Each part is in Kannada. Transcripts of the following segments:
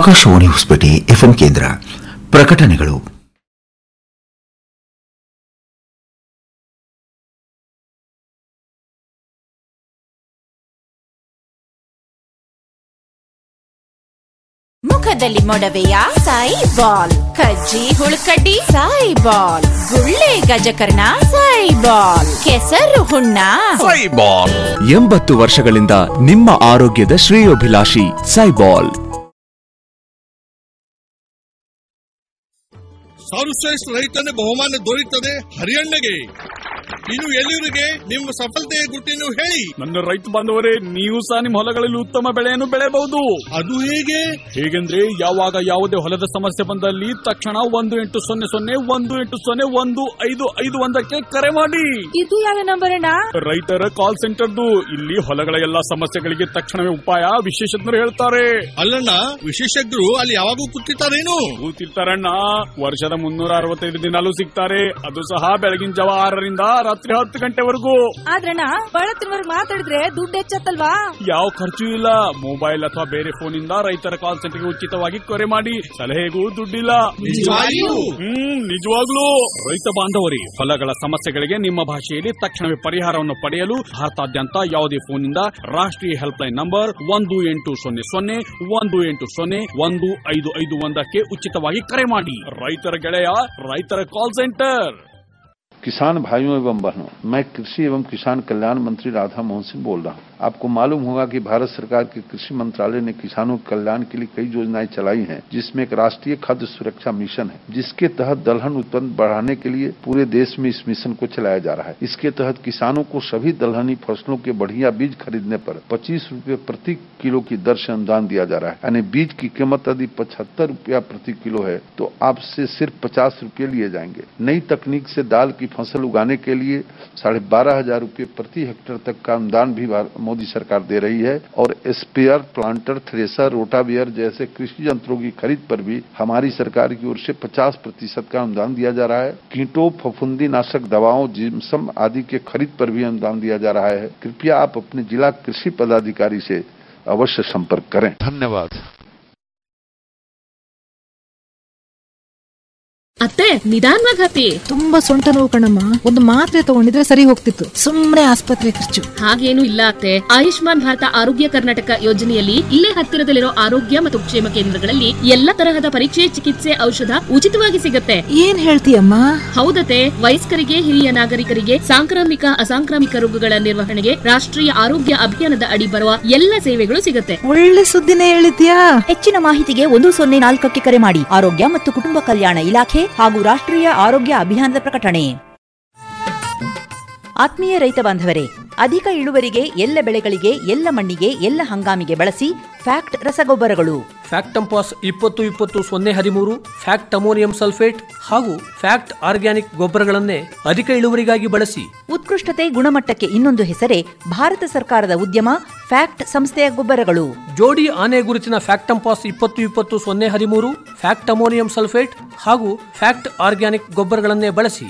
ಆಕಾಶವಾಣಿ ಹೊಸಪೇಟೆ ಎಫ್ಎಂ ಕೇಂದ್ರ ಪ್ರಕಟಣೆಗಳು ಮುಖದಲ್ಲಿ ಮೊಡವೆಯ ಸಾಯಿ ಬಾಲ್ ಕಜ್ಜಿ ಹುಳುಕಡ್ಡಿ ಸಾಯಿ ಬಾಲ್ ಗುಳ್ಳೆ ಗಜಕರ್ಣ ಸಾಯಿ ಬಾಲ್ ಕೆಸರು ಹುಣ್ಣ ಸೈಬಾಲ್ ಎಂಬತ್ತು ವರ್ಷಗಳಿಂದ ನಿಮ್ಮ ಆರೋಗ್ಯದ ಶ್ರೇಯೋಭಿಲಾಷಿ ಸೈಬಾಲ್ ಸರ್ವಶ್ರೇಷ್ಠ ರೈತನ ಬಹುಮಾನ ದೊರೆಯುತ್ತದೆ ಹರಿಯಣ್ಣಗೆ ಇನ್ನು ಎಲ್ಲಿವರಿಗೆ ನಿಮ್ಮ ಸಫಲತೆಯ ಗುಟ್ಟಿನ ಹೇಳಿ ನನ್ನ ರೈತ ಬಾಂಧವರೇ ನೀವು ಸಹ ನಿಮ್ಮ ಹೊಲಗಳಲ್ಲಿ ಉತ್ತಮ ಬೆಳೆಯನ್ನು ಬೆಳೆಯಬಹುದು ಅದು ಹೇಗೆ ಹೇಗೆಂದ್ರೆ ಯಾವಾಗ ಯಾವುದೇ ಹೊಲದ ಸಮಸ್ಯೆ ಬಂದಲ್ಲಿ ತಕ್ಷಣ ಒಂದು ಎಂಟು ಸೊನ್ನೆ ಸೊನ್ನೆ ಒಂದು ಎಂಟು ಸೊನ್ನೆ ಒಂದು ಐದು ಐದು ಒಂದಕ್ಕೆ ಕರೆ ಮಾಡಿ ಇದು ಯಾವ ನಂಬರ್ ಅಣ್ಣ ರೈತರ ಕಾಲ್ ಸೆಂಟರ್ದು ಇಲ್ಲಿ ಹೊಲಗಳ ಎಲ್ಲಾ ಸಮಸ್ಯೆಗಳಿಗೆ ತಕ್ಷಣವೇ ಉಪಾಯ ವಿಶೇಷಜ್ಞರು ಹೇಳ್ತಾರೆ ಅಲ್ಲಣ್ಣ ವಿಶೇಷಜ್ಞರು ಅಲ್ಲಿ ಯಾವಾಗೂ ಕೂತಿರ್ತಾರೇನು ಕೂತಿರ್ತಾರಣ್ಣ ವರ್ಷದ ಮುನ್ನೂರ ಅರವತ್ತೈದು ದಿನಾಲೂ ಸಿಗ್ತಾರೆ ಅದು ಸಹ ಬೆಳಗಿನ ಜಾವ ಆರರಿಂದ ರಾತ್ರಿ ಹತ್ತು ಗಂಟೆವರೆಗೂ ಆದ್ರಣ್ಣ ಬಳತ್ತಿನವರ್ಗ್ ಮಾತಾಡಿದ್ರೆ ದುಡ್ಡು ಹೆಚ್ಚತ್ತಲ್ವಾ ಯಾವ ಖರ್ಚು ಇಲ್ಲ ಮೊಬೈಲ್ ಅಥವಾ ಬೇರೆ ಫೋನ್ ಇಂದ ರೈತರ ಕಾಲ್ ಸೆಂಟರ್ಗೆ ಉಚಿತವಾಗಿ ಕರೆ ಮಾಡಿ ಸಲಹೆಗೂ ದುಡ್ಡಿಲ್ಲ ನಿಜವಾಗಿಯೂ? ಹ್ಮ್ ನಿಜವಾಗ್ಲೂ ರೈತ ಬಾಂಧವರಿ ಹೊಲಗಳ ಸಮಸ್ಯೆಗಳಿಗೆ ನಿಮ್ಮ ಭಾಷೆಯಲ್ಲಿ ತಕ್ಷಣವೇ ಪರಿಹಾರವನ್ನು ಪಡೆಯಲು ಭಾರತಾದ್ಯಂತ ಯಾವುದೇ ಫೋನ್ ಇಂದ ರಾಷ್ಟ್ರೀಯ ಹೆಲ್ಪ್ ಲೈನ್ ನಂಬರ್ ಒಂದು ಎಂಟು ಸೊನ್ನೆ ಸೊನ್ನೆ ಒಂದು ಎಂಟು ಸೊನ್ನೆ ಒಂದು ಐದು ಐದು ಒಂದಕ್ಕೆ ಉಚಿತವಾಗಿ ಕರೆ ಮಾಡಿ ರೈತರ ಗೆಳೆಯ ರೈತರ ಕಾಲ್ ಸೆಂಟರ್ किसान भाइयों एवं बहनों मैं कृषि एवं किसान कल्याण मंत्री राधा मोहन सिंह बोल रहा हूँ आपको मालूम होगा कि भारत सरकार के कृषि मंत्रालय ने किसानों के कल्याण के लिए कई योजनाएं चलाई हैं जिसमें एक राष्ट्रीय खाद्य सुरक्षा मिशन है जिसके तहत दलहन उत्पन्न बढ़ाने के लिए पूरे देश में इस मिशन को चलाया जा रहा है इसके तहत किसानों को सभी दलहनी फसलों के बढ़िया बीज खरीदने पर पच्चीस रूपए प्रति किलो की दर से अनुदान दिया जा रहा है यानी बीज की कीमत यदि पचहत्तर रूपया प्रति किलो है तो आपसे सिर्फ पचास रूपये लिए जाएंगे नई तकनीक से दाल की फसल उगाने के लिए साढ़े बारह हजार रूपये प्रति हेक्टेयर तक का अनुदान भी भार- मोदी सरकार दे रही है और स्पेयर प्लांटर थ्रेसर रोटावियर जैसे कृषि यंत्रों की खरीद पर भी हमारी सरकार की ओर से 50 प्रतिशत का अनुदान दिया जा रहा है कीटों फफूंदी नाशक दवाओं जिम्सम आदि के खरीद पर भी अनुदान दिया जा रहा है कृपया आप अपने जिला कृषि पदाधिकारी से अवश्य संपर्क करें धन्यवाद ಅತ್ತೆ ನಿಧಾನವಾಗಿ ಹತ್ತಿ ತುಂಬಾ ಸೊಂಟ ನೋವು ಕಣಮ್ಮ ಒಂದು ಮಾತ್ರೆ ತಗೊಂಡಿದ್ರೆ ಸರಿ ಹೋಗ್ತಿತ್ತು ಸುಮ್ನೆ ಆಸ್ಪತ್ರೆ ಖರ್ಚು ಹಾಗೇನು ಇಲ್ಲ ಅತ್ತೆ ಆಯುಷ್ಮಾನ್ ಭಾರತ ಆರೋಗ್ಯ ಕರ್ನಾಟಕ ಯೋಜನೆಯಲ್ಲಿ ಇಲ್ಲೇ ಹತ್ತಿರದಲ್ಲಿರೋ ಆರೋಗ್ಯ ಮತ್ತು ಕ್ಷೇಮ ಕೇಂದ್ರಗಳಲ್ಲಿ ಎಲ್ಲ ತರಹದ ಪರೀಕ್ಷೆ ಚಿಕಿತ್ಸೆ ಔಷಧ ಉಚಿತವಾಗಿ ಸಿಗತ್ತೆ ಏನ್ ಹೇಳ್ತೀಯಮ್ಮ ಹೌದತೆ ವಯಸ್ಕರಿಗೆ ಹಿರಿಯ ನಾಗರಿಕರಿಗೆ ಸಾಂಕ್ರಾಮಿಕ ಅಸಾಂಕ್ರಾಮಿಕ ರೋಗಗಳ ನಿರ್ವಹಣೆಗೆ ರಾಷ್ಟ್ರೀಯ ಆರೋಗ್ಯ ಅಭಿಯಾನದ ಅಡಿ ಬರುವ ಎಲ್ಲ ಸೇವೆಗಳು ಸಿಗತ್ತೆ ಒಳ್ಳೆ ಸುದ್ದಿನೇ ಹೇಳಿದ್ಯಾ ಹೆಚ್ಚಿನ ಮಾಹಿತಿಗೆ ಒಂದು ಸೊನ್ನೆ ನಾಲ್ಕಕ್ಕೆ ಕರೆ ಮಾಡಿ ಆರೋಗ್ಯ ಮತ್ತು ಕುಟುಂಬ ಕಲ್ಯಾಣ ಇಲಾಖೆ ಹಾಗೂ ರಾಷ್ಟ್ರೀಯ ಆರೋಗ್ಯ ಅಭಿಯಾನದ ಪ್ರಕಟಣೆ ಆತ್ಮೀಯ ರೈತ ಬಾಂಧವರೇ ಅಧಿಕ ಇಳುವರಿಗೆ ಎಲ್ಲ ಬೆಳೆಗಳಿಗೆ ಎಲ್ಲ ಮಣ್ಣಿಗೆ ಎಲ್ಲ ಹಂಗಾಮಿಗೆ ಬಳಸಿ ಫ್ಯಾಕ್ಟ್ ರಸಗೊಬ್ಬರಗಳು ಫ್ಯಾಕ್ಟ್ ಟಂಪಾಸ್ ಇಪ್ಪತ್ತು ಇಪ್ಪತ್ತು ಸೊನ್ನೆ ಹದಿಮೂರು ಫ್ಯಾಕ್ಟ್ ಅಮೋನಿಯಂ ಸಲ್ಫೇಟ್ ಹಾಗೂ ಫ್ಯಾಕ್ಟ್ ಆರ್ಗ್ಯಾನಿಕ್ ಗೊಬ್ಬರಗಳನ್ನೇ ಅಧಿಕ ಇಳುವರಿಗಾಗಿ ಬಳಸಿ ಉತ್ಕೃಷ್ಟತೆ ಗುಣಮಟ್ಟಕ್ಕೆ ಇನ್ನೊಂದು ಹೆಸರೇ ಭಾರತ ಸರ್ಕಾರದ ಉದ್ಯಮ ಫ್ಯಾಕ್ಟ್ ಸಂಸ್ಥೆಯ ಗೊಬ್ಬರಗಳು ಜೋಡಿ ಆನೆ ಗುರುತಿನ ಫ್ಯಾಕ್ಟ್ ಟಂಪಾಸ್ ಇಪ್ಪತ್ತು ಇಪ್ಪತ್ತು ಸೊನ್ನೆ ಹದಿಮೂರು ಫ್ಯಾಕ್ಟ್ ಅಮೋನಿಯಂ ಸಲ್ಫೇಟ್ ಹಾಗೂ ಫ್ಯಾಕ್ಟ್ ಆರ್ಗ್ಯಾನಿಕ್ ಗೊಬ್ಬರಗಳನ್ನೇ ಬಳಸಿ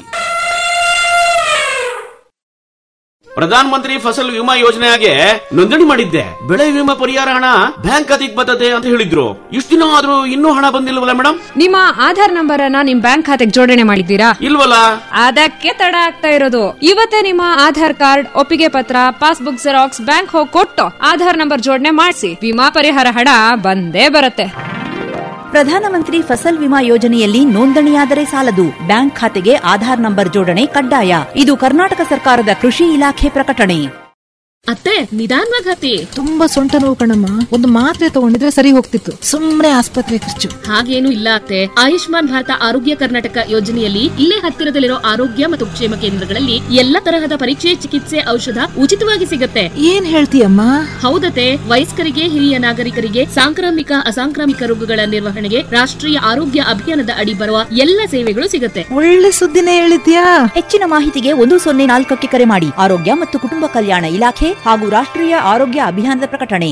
ಪ್ರಧಾನ ಮಂತ್ರಿ ಫಸಲ್ ವಿಮಾ ಯೋಜನೆಗೆ ನೋಂದಣಿ ಮಾಡಿದ್ದೆ ಬೆಳೆ ವಿಮಾ ಪರಿಹಾರ ಹಣ ಬ್ಯಾಂಕ್ ಖಾತೆಗೆ ಬರ್ತದೆ ಅಂತ ಹೇಳಿದ್ರು ಇಷ್ಟು ದಿನ ಆದ್ರೂ ಇನ್ನೂ ಹಣ ಬಂದಿಲ್ವಲ್ಲ ಮೇಡಮ್ ನಿಮ್ಮ ಆಧಾರ್ ನಂಬರ್ ಅನ್ನ ನಿಮ್ ಬ್ಯಾಂಕ್ ಖಾತೆಗೆ ಜೋಡಣೆ ಮಾಡಿದ್ದೀರಾ ಇಲ್ವಲ್ಲ ಅದಕ್ಕೆ ತಡ ಆಗ್ತಾ ಇರೋದು ಇವತ್ತೇ ನಿಮ್ಮ ಆಧಾರ್ ಕಾರ್ಡ್ ಒಪ್ಪಿಗೆ ಪತ್ರ ಪಾಸ್ಬುಕ್ ಜೆರಾಕ್ಸ್ ಬ್ಯಾಂಕ್ ಹೋಗಿ ಕೊಟ್ಟು ಆಧಾರ್ ನಂಬರ್ ಜೋಡಣೆ ಮಾಡಿಸಿ ವಿಮಾ ಪರಿಹಾರ ಹಣ ಬಂದೇ ಬರುತ್ತೆ ಪ್ರಧಾನಮಂತ್ರಿ ಫಸಲ್ ವಿಮಾ ಯೋಜನೆಯಲ್ಲಿ ನೋಂದಣಿಯಾದರೆ ಸಾಲದು ಬ್ಯಾಂಕ್ ಖಾತೆಗೆ ಆಧಾರ್ ನಂಬರ್ ಜೋಡಣೆ ಕಡ್ಡಾಯ ಇದು ಕರ್ನಾಟಕ ಸರ್ಕಾರದ ಕೃಷಿ ಇಲಾಖೆ ಪ್ರಕಟಣೆ ಅತ್ತೆ ನಿಧಾನವಾಗಿ ಹತ್ತಿ ತುಂಬಾ ಸೊಂಟ ನೋವು ಕಣಮ್ಮ ಒಂದು ಮಾತ್ರೆ ತಗೊಂಡಿದ್ರೆ ಸರಿ ಹೋಗ್ತಿತ್ತು ಸುಮ್ನೆ ಆಸ್ಪತ್ರೆ ಖರ್ಚು ಹಾಗೇನು ಇಲ್ಲ ಅತ್ತೆ ಆಯುಷ್ಮಾನ್ ಭಾರತ ಆರೋಗ್ಯ ಕರ್ನಾಟಕ ಯೋಜನೆಯಲ್ಲಿ ಇಲ್ಲೇ ಹತ್ತಿರದಲ್ಲಿರೋ ಆರೋಗ್ಯ ಮತ್ತು ಕ್ಷೇಮ ಕೇಂದ್ರಗಳಲ್ಲಿ ಎಲ್ಲ ತರಹದ ಪರೀಕ್ಷೆ ಚಿಕಿತ್ಸೆ ಔಷಧ ಉಚಿತವಾಗಿ ಸಿಗತ್ತೆ ಏನ್ ಹೇಳ್ತೀಯಮ್ಮ ಹೌದತೆ ವಯಸ್ಕರಿಗೆ ಹಿರಿಯ ನಾಗರಿಕರಿಗೆ ಸಾಂಕ್ರಾಮಿಕ ಅಸಾಂಕ್ರಾಮಿಕ ರೋಗಗಳ ನಿರ್ವಹಣೆಗೆ ರಾಷ್ಟ್ರೀಯ ಆರೋಗ್ಯ ಅಭಿಯಾನದ ಅಡಿ ಬರುವ ಎಲ್ಲ ಸೇವೆಗಳು ಸಿಗತ್ತೆ ಒಳ್ಳೆ ಸುದ್ದಿನೇ ಹೇಳಿದ್ಯಾ ಹೆಚ್ಚಿನ ಮಾಹಿತಿಗೆ ಒಂದು ಸೊನ್ನೆ ನಾಲ್ಕಕ್ಕೆ ಕರೆ ಮಾಡಿ ಆರೋಗ್ಯ ಮತ್ತು ಕುಟುಂಬ ಕಲ್ಯಾಣ ಇಲಾಖೆ ಹಾಗೂ ರಾಷ್ಟ್ರೀಯ ಆರೋಗ್ಯ ಅಭಿಯಾನದ ಪ್ರಕಟಣೆ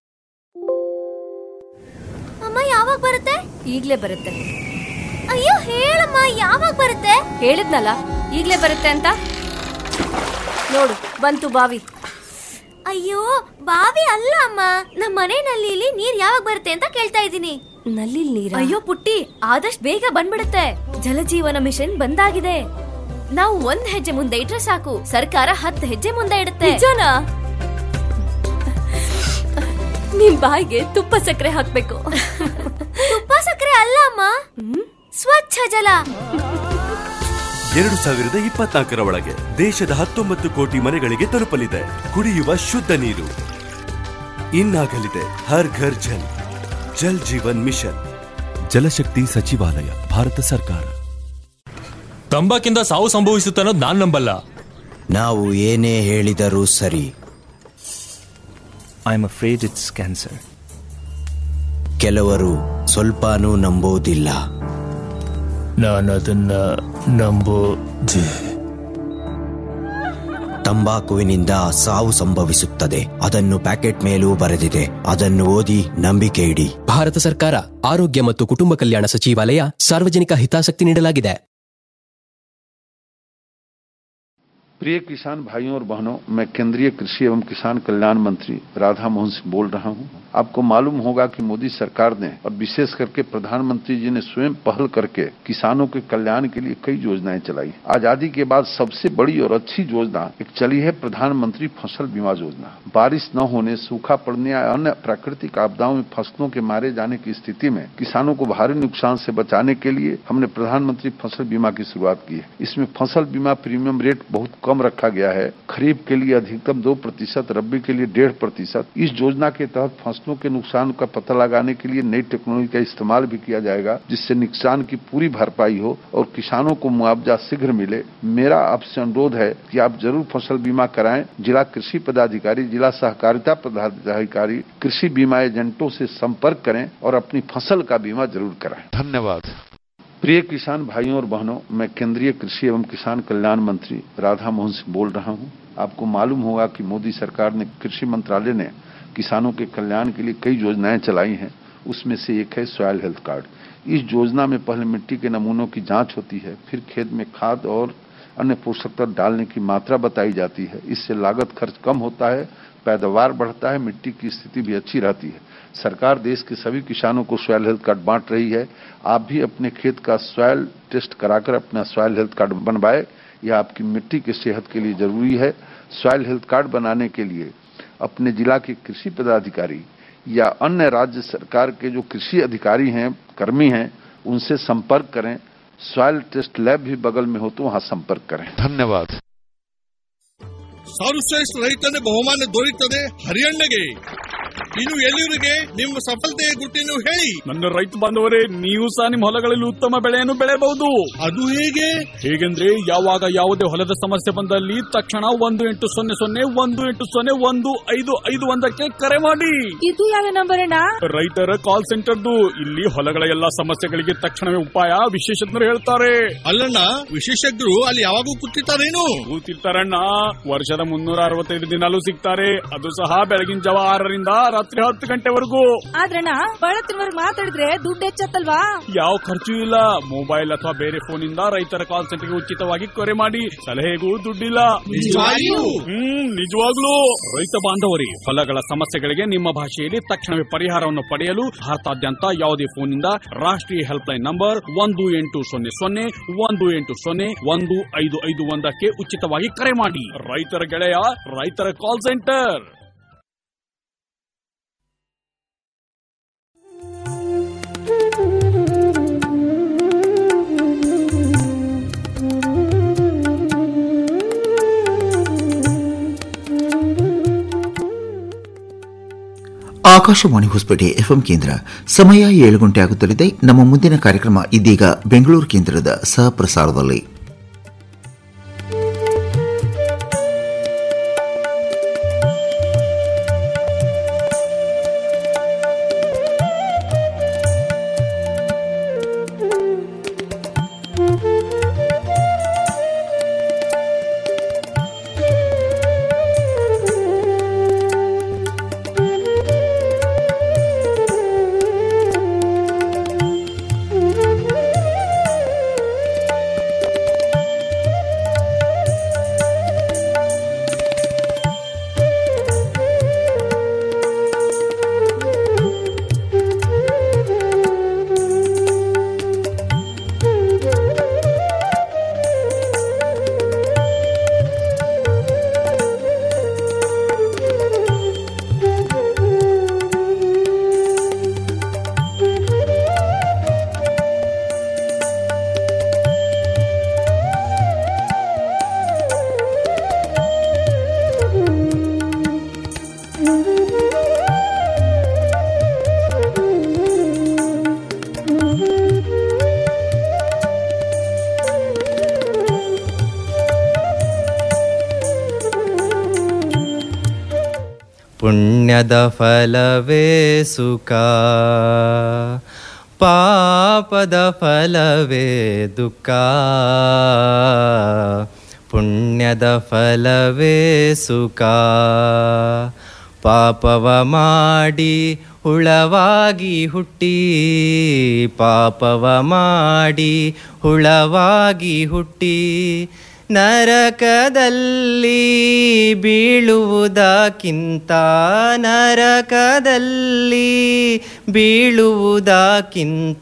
ಅಮ್ಮ ಯಾವಾಗ ಬರುತ್ತೆ ಈಗ್ಲೇ ಬರುತ್ತೆ ಅಯ್ಯೋ ಹೇಳಮ್ಮ ಯಾವಾಗ ಬರುತ್ತೆ ಹೇಳಿದ್ನಲ್ಲ ಈಗ್ಲೇ ಬರುತ್ತೆ ಅಂತ ನೋಡು ಬಂತು ಬಾವಿ ಅಯ್ಯೋ ಬಾವಿ ಅಲ್ಲ ಅಮ್ಮ ನಮ್ಮ ಮನೆ ನಲ್ಲಿಲಿ ನೀರ್ ಯಾವಾಗ ಬರುತ್ತೆ ಅಂತ ಕೇಳ್ತಾ ಇದ್ದೀನಿ ನಲ್ಲಿ ನೀರ ಅಯ್ಯೋ ಪುಟ್ಟಿ ಆದಷ್ಟು ಬೇಗ ಬಂದ್ಬಿಡುತ್ತೆ ಜಲಜೀವನ ಮಿಷನ್ ಬಂದಾಗಿದೆ ನಾವು ಒಂದ್ ಹೆಜ್ಜೆ ಮುಂದೆ ಇಟ್ರೆ ಸಾಕು ಸರ್ಕಾರ ಹತ್ತು ಹೆಜ್ಜೆ ಮುಂದೆ ಇಡುತ್ತೆ ನಿಜನಾ ನಿಮ್ ಬಾಯಿಗೆ ತುಪ್ಪ ಸಕ್ಕರೆ ಹಾಕ್ಬೇಕು ತುಪ್ಪ ಸಕ್ಕರೆ ಅಲ್ಲ ಅಮ್ಮ ಸ್ವಚ್ಛ ಜಲ ಎರಡು ಸಾವಿರದ ಇಪ್ಪತ್ನಾಲ್ಕರ ಒಳಗೆ ದೇಶದ ಹತ್ತೊಂಬತ್ತು ಕೋಟಿ ಮನೆಗಳಿಗೆ ತಲುಪಲಿದೆ ಕುಡಿಯುವ ಶುದ್ಧ ನೀರು ಇನ್ನಾಗಲಿದೆ ಹರ್ ಘರ್ ಜಲ್ ಜಲ್ ಜೀವನ್ ಮಿಷನ್ ಜಲಶಕ್ತಿ ಸಚಿವಾಲಯ ಭಾರತ ಸರ್ಕಾರ ತಂಬಾಕಿಂದ ಸಾವು ಸಂಭವಿಸುತ್ತೆ ಅನ್ನೋದು ನಾನ್ ನಂಬಲ್ಲ ನಾವು ಏನೇ ಹೇಳಿದರೂ ಸರಿ I am afraid it's cancer ಕೆಲವರು ಸ್ವಲ್ಪನೂ ನಂಬೋದಿಲ್ಲ ನಾನು ಅದನ್ನ ನಂಬೋದೆ ತಂಬಾಕುವಿನಿಂದ ಸಾವು ಸಂಭವಿಸುತ್ತದೆ ಅದನ್ನು ಪ್ಯಾಕೆಟ್ ಮೇಲೂ ಬರೆದಿದೆ ಅದನ್ನು ಓದಿ ನಂಬಿಕೆ ಇಡಿ ಭಾರತ ಸರ್ಕಾರ ಆರೋಗ್ಯ ಮತ್ತು ಕುಟುಂಬ ಕಲ್ಯಾಣ ಸಚಿವಾಲಯ ಸಾರ್ವಜನಿಕ ಹಿತಾಸಕ್ತಿ ನೀಡಲಾಗಿದೆ प्रिय किसान भाइयों और बहनों मैं केंद्रीय कृषि एवं किसान कल्याण मंत्री राधा मोहन सिंह बोल रहा हूं आपको मालूम होगा कि मोदी सरकार ने और विशेष करके प्रधानमंत्री जी ने स्वयं पहल करके किसानों के कल्याण के लिए कई योजनाएं चलाई आजादी के बाद सबसे बड़ी और अच्छी योजना एक चली है प्रधानमंत्री फसल बीमा योजना बारिश न होने सूखा पड़ने या अन्य प्राकृतिक आपदाओं में फसलों के मारे जाने की स्थिति में किसानों को भारी नुकसान से बचाने के लिए हमने प्रधानमंत्री फसल बीमा की शुरुआत की है इसमें फसल बीमा प्रीमियम रेट बहुत कम रखा गया है खरीफ के लिए अधिकतम दो प्रतिशत रबी के लिए डेढ़ प्रतिशत इस योजना के तहत फसलों के नुकसान का पता लगाने के लिए नई टेक्नोलॉजी का इस्तेमाल भी किया जाएगा जिससे नुकसान की पूरी भरपाई हो और किसानों को मुआवजा शीघ्र मिले मेरा आपसे अनुरोध है कि आप जरूर फसल बीमा कराएं जिला कृषि पदाधिकारी जिला सहकारिता पदाधिकारी कृषि बीमा एजेंटों से संपर्क करें और अपनी फसल का बीमा जरूर कराएं धन्यवाद प्रिय किसान भाइयों और बहनों मैं केंद्रीय कृषि एवं किसान कल्याण मंत्री राधा मोहन सिंह बोल रहा हूं आपको मालूम होगा कि मोदी सरकार ने कृषि मंत्रालय ने किसानों के कल्याण के लिए कई योजनाएं चलाई हैं उसमें से एक है सॉयल हेल्थ कार्ड इस योजना में पहले मिट्टी के नमूनों की जांच होती है फिर खेत में खाद और अन्य पोषक तत्व डालने की मात्रा बताई जाती है इससे लागत खर्च कम होता है पैदावार बढ़ता है मिट्टी की स्थिति भी अच्छी रहती है सरकार देश के सभी किसानों को सॉयल हेल्थ कार्ड बांट रही है आप भी अपने खेत का सॉयल टेस्ट कराकर अपना सॉयल हेल्थ कार्ड बनवाए यह आपकी मिट्टी की सेहत के लिए जरूरी है सॉयल हेल्थ कार्ड बनाने के लिए अपने जिला के कृषि पदाधिकारी या अन्य राज्य सरकार के जो कृषि अधिकारी हैं कर्मी हैं उनसे संपर्क करें सॉयल टेस्ट लैब भी बगल में हो तो वहां संपर्क करें धन्यवाद ಸರ್ವಶ್ರೇಷ್ಠ ರೈತನ ಬಹುಮಾನ ದೊರೆಯುತ್ತದೆ ಹರಿಯಣ್ಣಗೆ ಇನ್ನು ಎಲ್ಲಿವರಿಗೆ ನಿಮ್ಮ ಸಫಲತೆಯ ಗುಟ್ಟಿನ ಹೇಳಿ ನನ್ನ ರೈತ ಬಾಂಧವರೇ ನೀವು ಸಹ ನಿಮ್ಮ ಹೊಲಗಳಲ್ಲಿ ಉತ್ತಮ ಬೆಳೆಯನ್ನು ಬೆಳೆಯಬಹುದು ಅದು ಹೇಗೆ ಹೇಗೆಂದ್ರೆ ಯಾವಾಗ ಯಾವುದೇ ಹೊಲದ ಸಮಸ್ಯೆ ಬಂದಲ್ಲಿ ತಕ್ಷಣ ಒಂದು ಎಂಟು ಸೊನ್ನೆ ಸೊನ್ನೆ ಒಂದು ಎಂಟು ಸೊನ್ನೆ ಒಂದು ಐದು ಐದು ಒಂದಕ್ಕೆ ಕರೆ ಮಾಡಿ ಇದು ಯಾವ ನಂಬರ್ ಅಣ್ಣ ರೈತರ ಕಾಲ್ ಸೆಂಟರ್ದು ಇಲ್ಲಿ ಹೊಲಗಳ ಎಲ್ಲಾ ಸಮಸ್ಯೆಗಳಿಗೆ ತಕ್ಷಣವೇ ಉಪಾಯ ವಿಶೇಷಜ್ಞರು ಹೇಳ್ತಾರೆ ಅಲ್ಲಣ್ಣ ವಿಶೇಷಜ್ಞರು ಅಲ್ಲಿ ಯಾವಾಗೂ ಕೂತಿರ್ತಾರೇನು ಕೂತಿರ್ತಾರಣ್ಣ ವರ್ಷದ ಮುನ್ನೂರ ಅರವತ್ತೈದು ದಿನಾಲೂ ಸಿಗ್ತಾರೆ ಅದು ಸಹ ಬೆಳಗಿನ ಜಾವ ಆರರಿಂದ ರಾತ್ರಿ ಹತ್ತು ಗಂಟೆವರೆಗೂ ಆದ್ರಣ್ಣ ಬಳತ್ತಿನವರೆಗೆ ಮಾತಾಡಿದ್ರೆ ದುಡ್ಡು ಹೆಚ್ಚತ್ತಲ್ವಾ ಯಾವ ಖರ್ಚು ಇಲ್ಲ ಮೊಬೈಲ್ ಅಥವಾ ಬೇರೆ ಫೋನ್ ಇಂದ ರೈತರ ಕಾಲ್ ಸೆಂಟರ್ಗೆ ಉಚಿತವಾಗಿ ಕರೆ ಮಾಡಿ ಸಲಹೆಗೂ ದುಡ್ಡಿಲ್ಲ ನಿಜವಾಗಿಯೂ? ಹ್ಮ್ ನಿಜವಾಗ್ಲೂ ರೈತ ಬಾಂಧವರಿ ಹೊಲಗಳ ಸಮಸ್ಯೆಗಳಿಗೆ ನಿಮ್ಮ ಭಾಷೆಯಲ್ಲಿ ತಕ್ಷಣವೇ ಪರಿಹಾರವನ್ನು ಪಡೆಯಲು ಭಾರತಾದ್ಯಂತ ಯಾವುದೇ ಫೋನ್ ನಿಂದ ರಾಷ್ಟ್ರೀಯ ಹೆಲ್ಪ್ ಲೈನ್ ನಂಬರ್ ಒಂದು ಎಂಟು ಸೊನ್ನೆ ಸೊನ್ನೆ ಒಂದು ಎಂಟು ಸೊನ್ನೆ ಒಂದು ಐದು ಐದು ಒಂದಕ್ಕೆ ಉಚಿತವಾಗಿ ಕರೆ ಮಾಡಿ ರೈತರ ಗೆಳೆಯ ರೈತರ call centre Akashvani Hosapete FM ಕೇಂದ್ರ ಸಮಯ ಏಳು ಗಂಟೆ ಆಗುತ್ತಲಿದೆ ನಮ್ಮ ಮುಂದಿನ ಕಾರ್ಯಕ್ರಮ ಇದೀಗ ಬೆಂಗಳೂರು ಕೇಂದ್ರದ ಸಹ ಪ್ರಸಾರದಲ್ಲಿ ಪುಣ್ಯದ ಫಲವೇ ಸುಖ ಪಾಪದ ಫಲವೇ ದುಃಖ ಪುಣ್ಯದ ಫಲವೇ ಸುಖ ಪಾಪವ ಮಾಡಿ ಹುಳವಾಗಿ ಹುಟ್ಟಿ ಪಾಪವ ಮಾಡಿ ಹುಳವಾಗಿ ಹುಟ್ಟಿ ನರಕದಲ್ಲಿ ಬೀಳುವುದಕ್ಕಿಂತ ನರಕದಲ್ಲಿ ಬೀಳುವುದಕ್ಕಿಂತ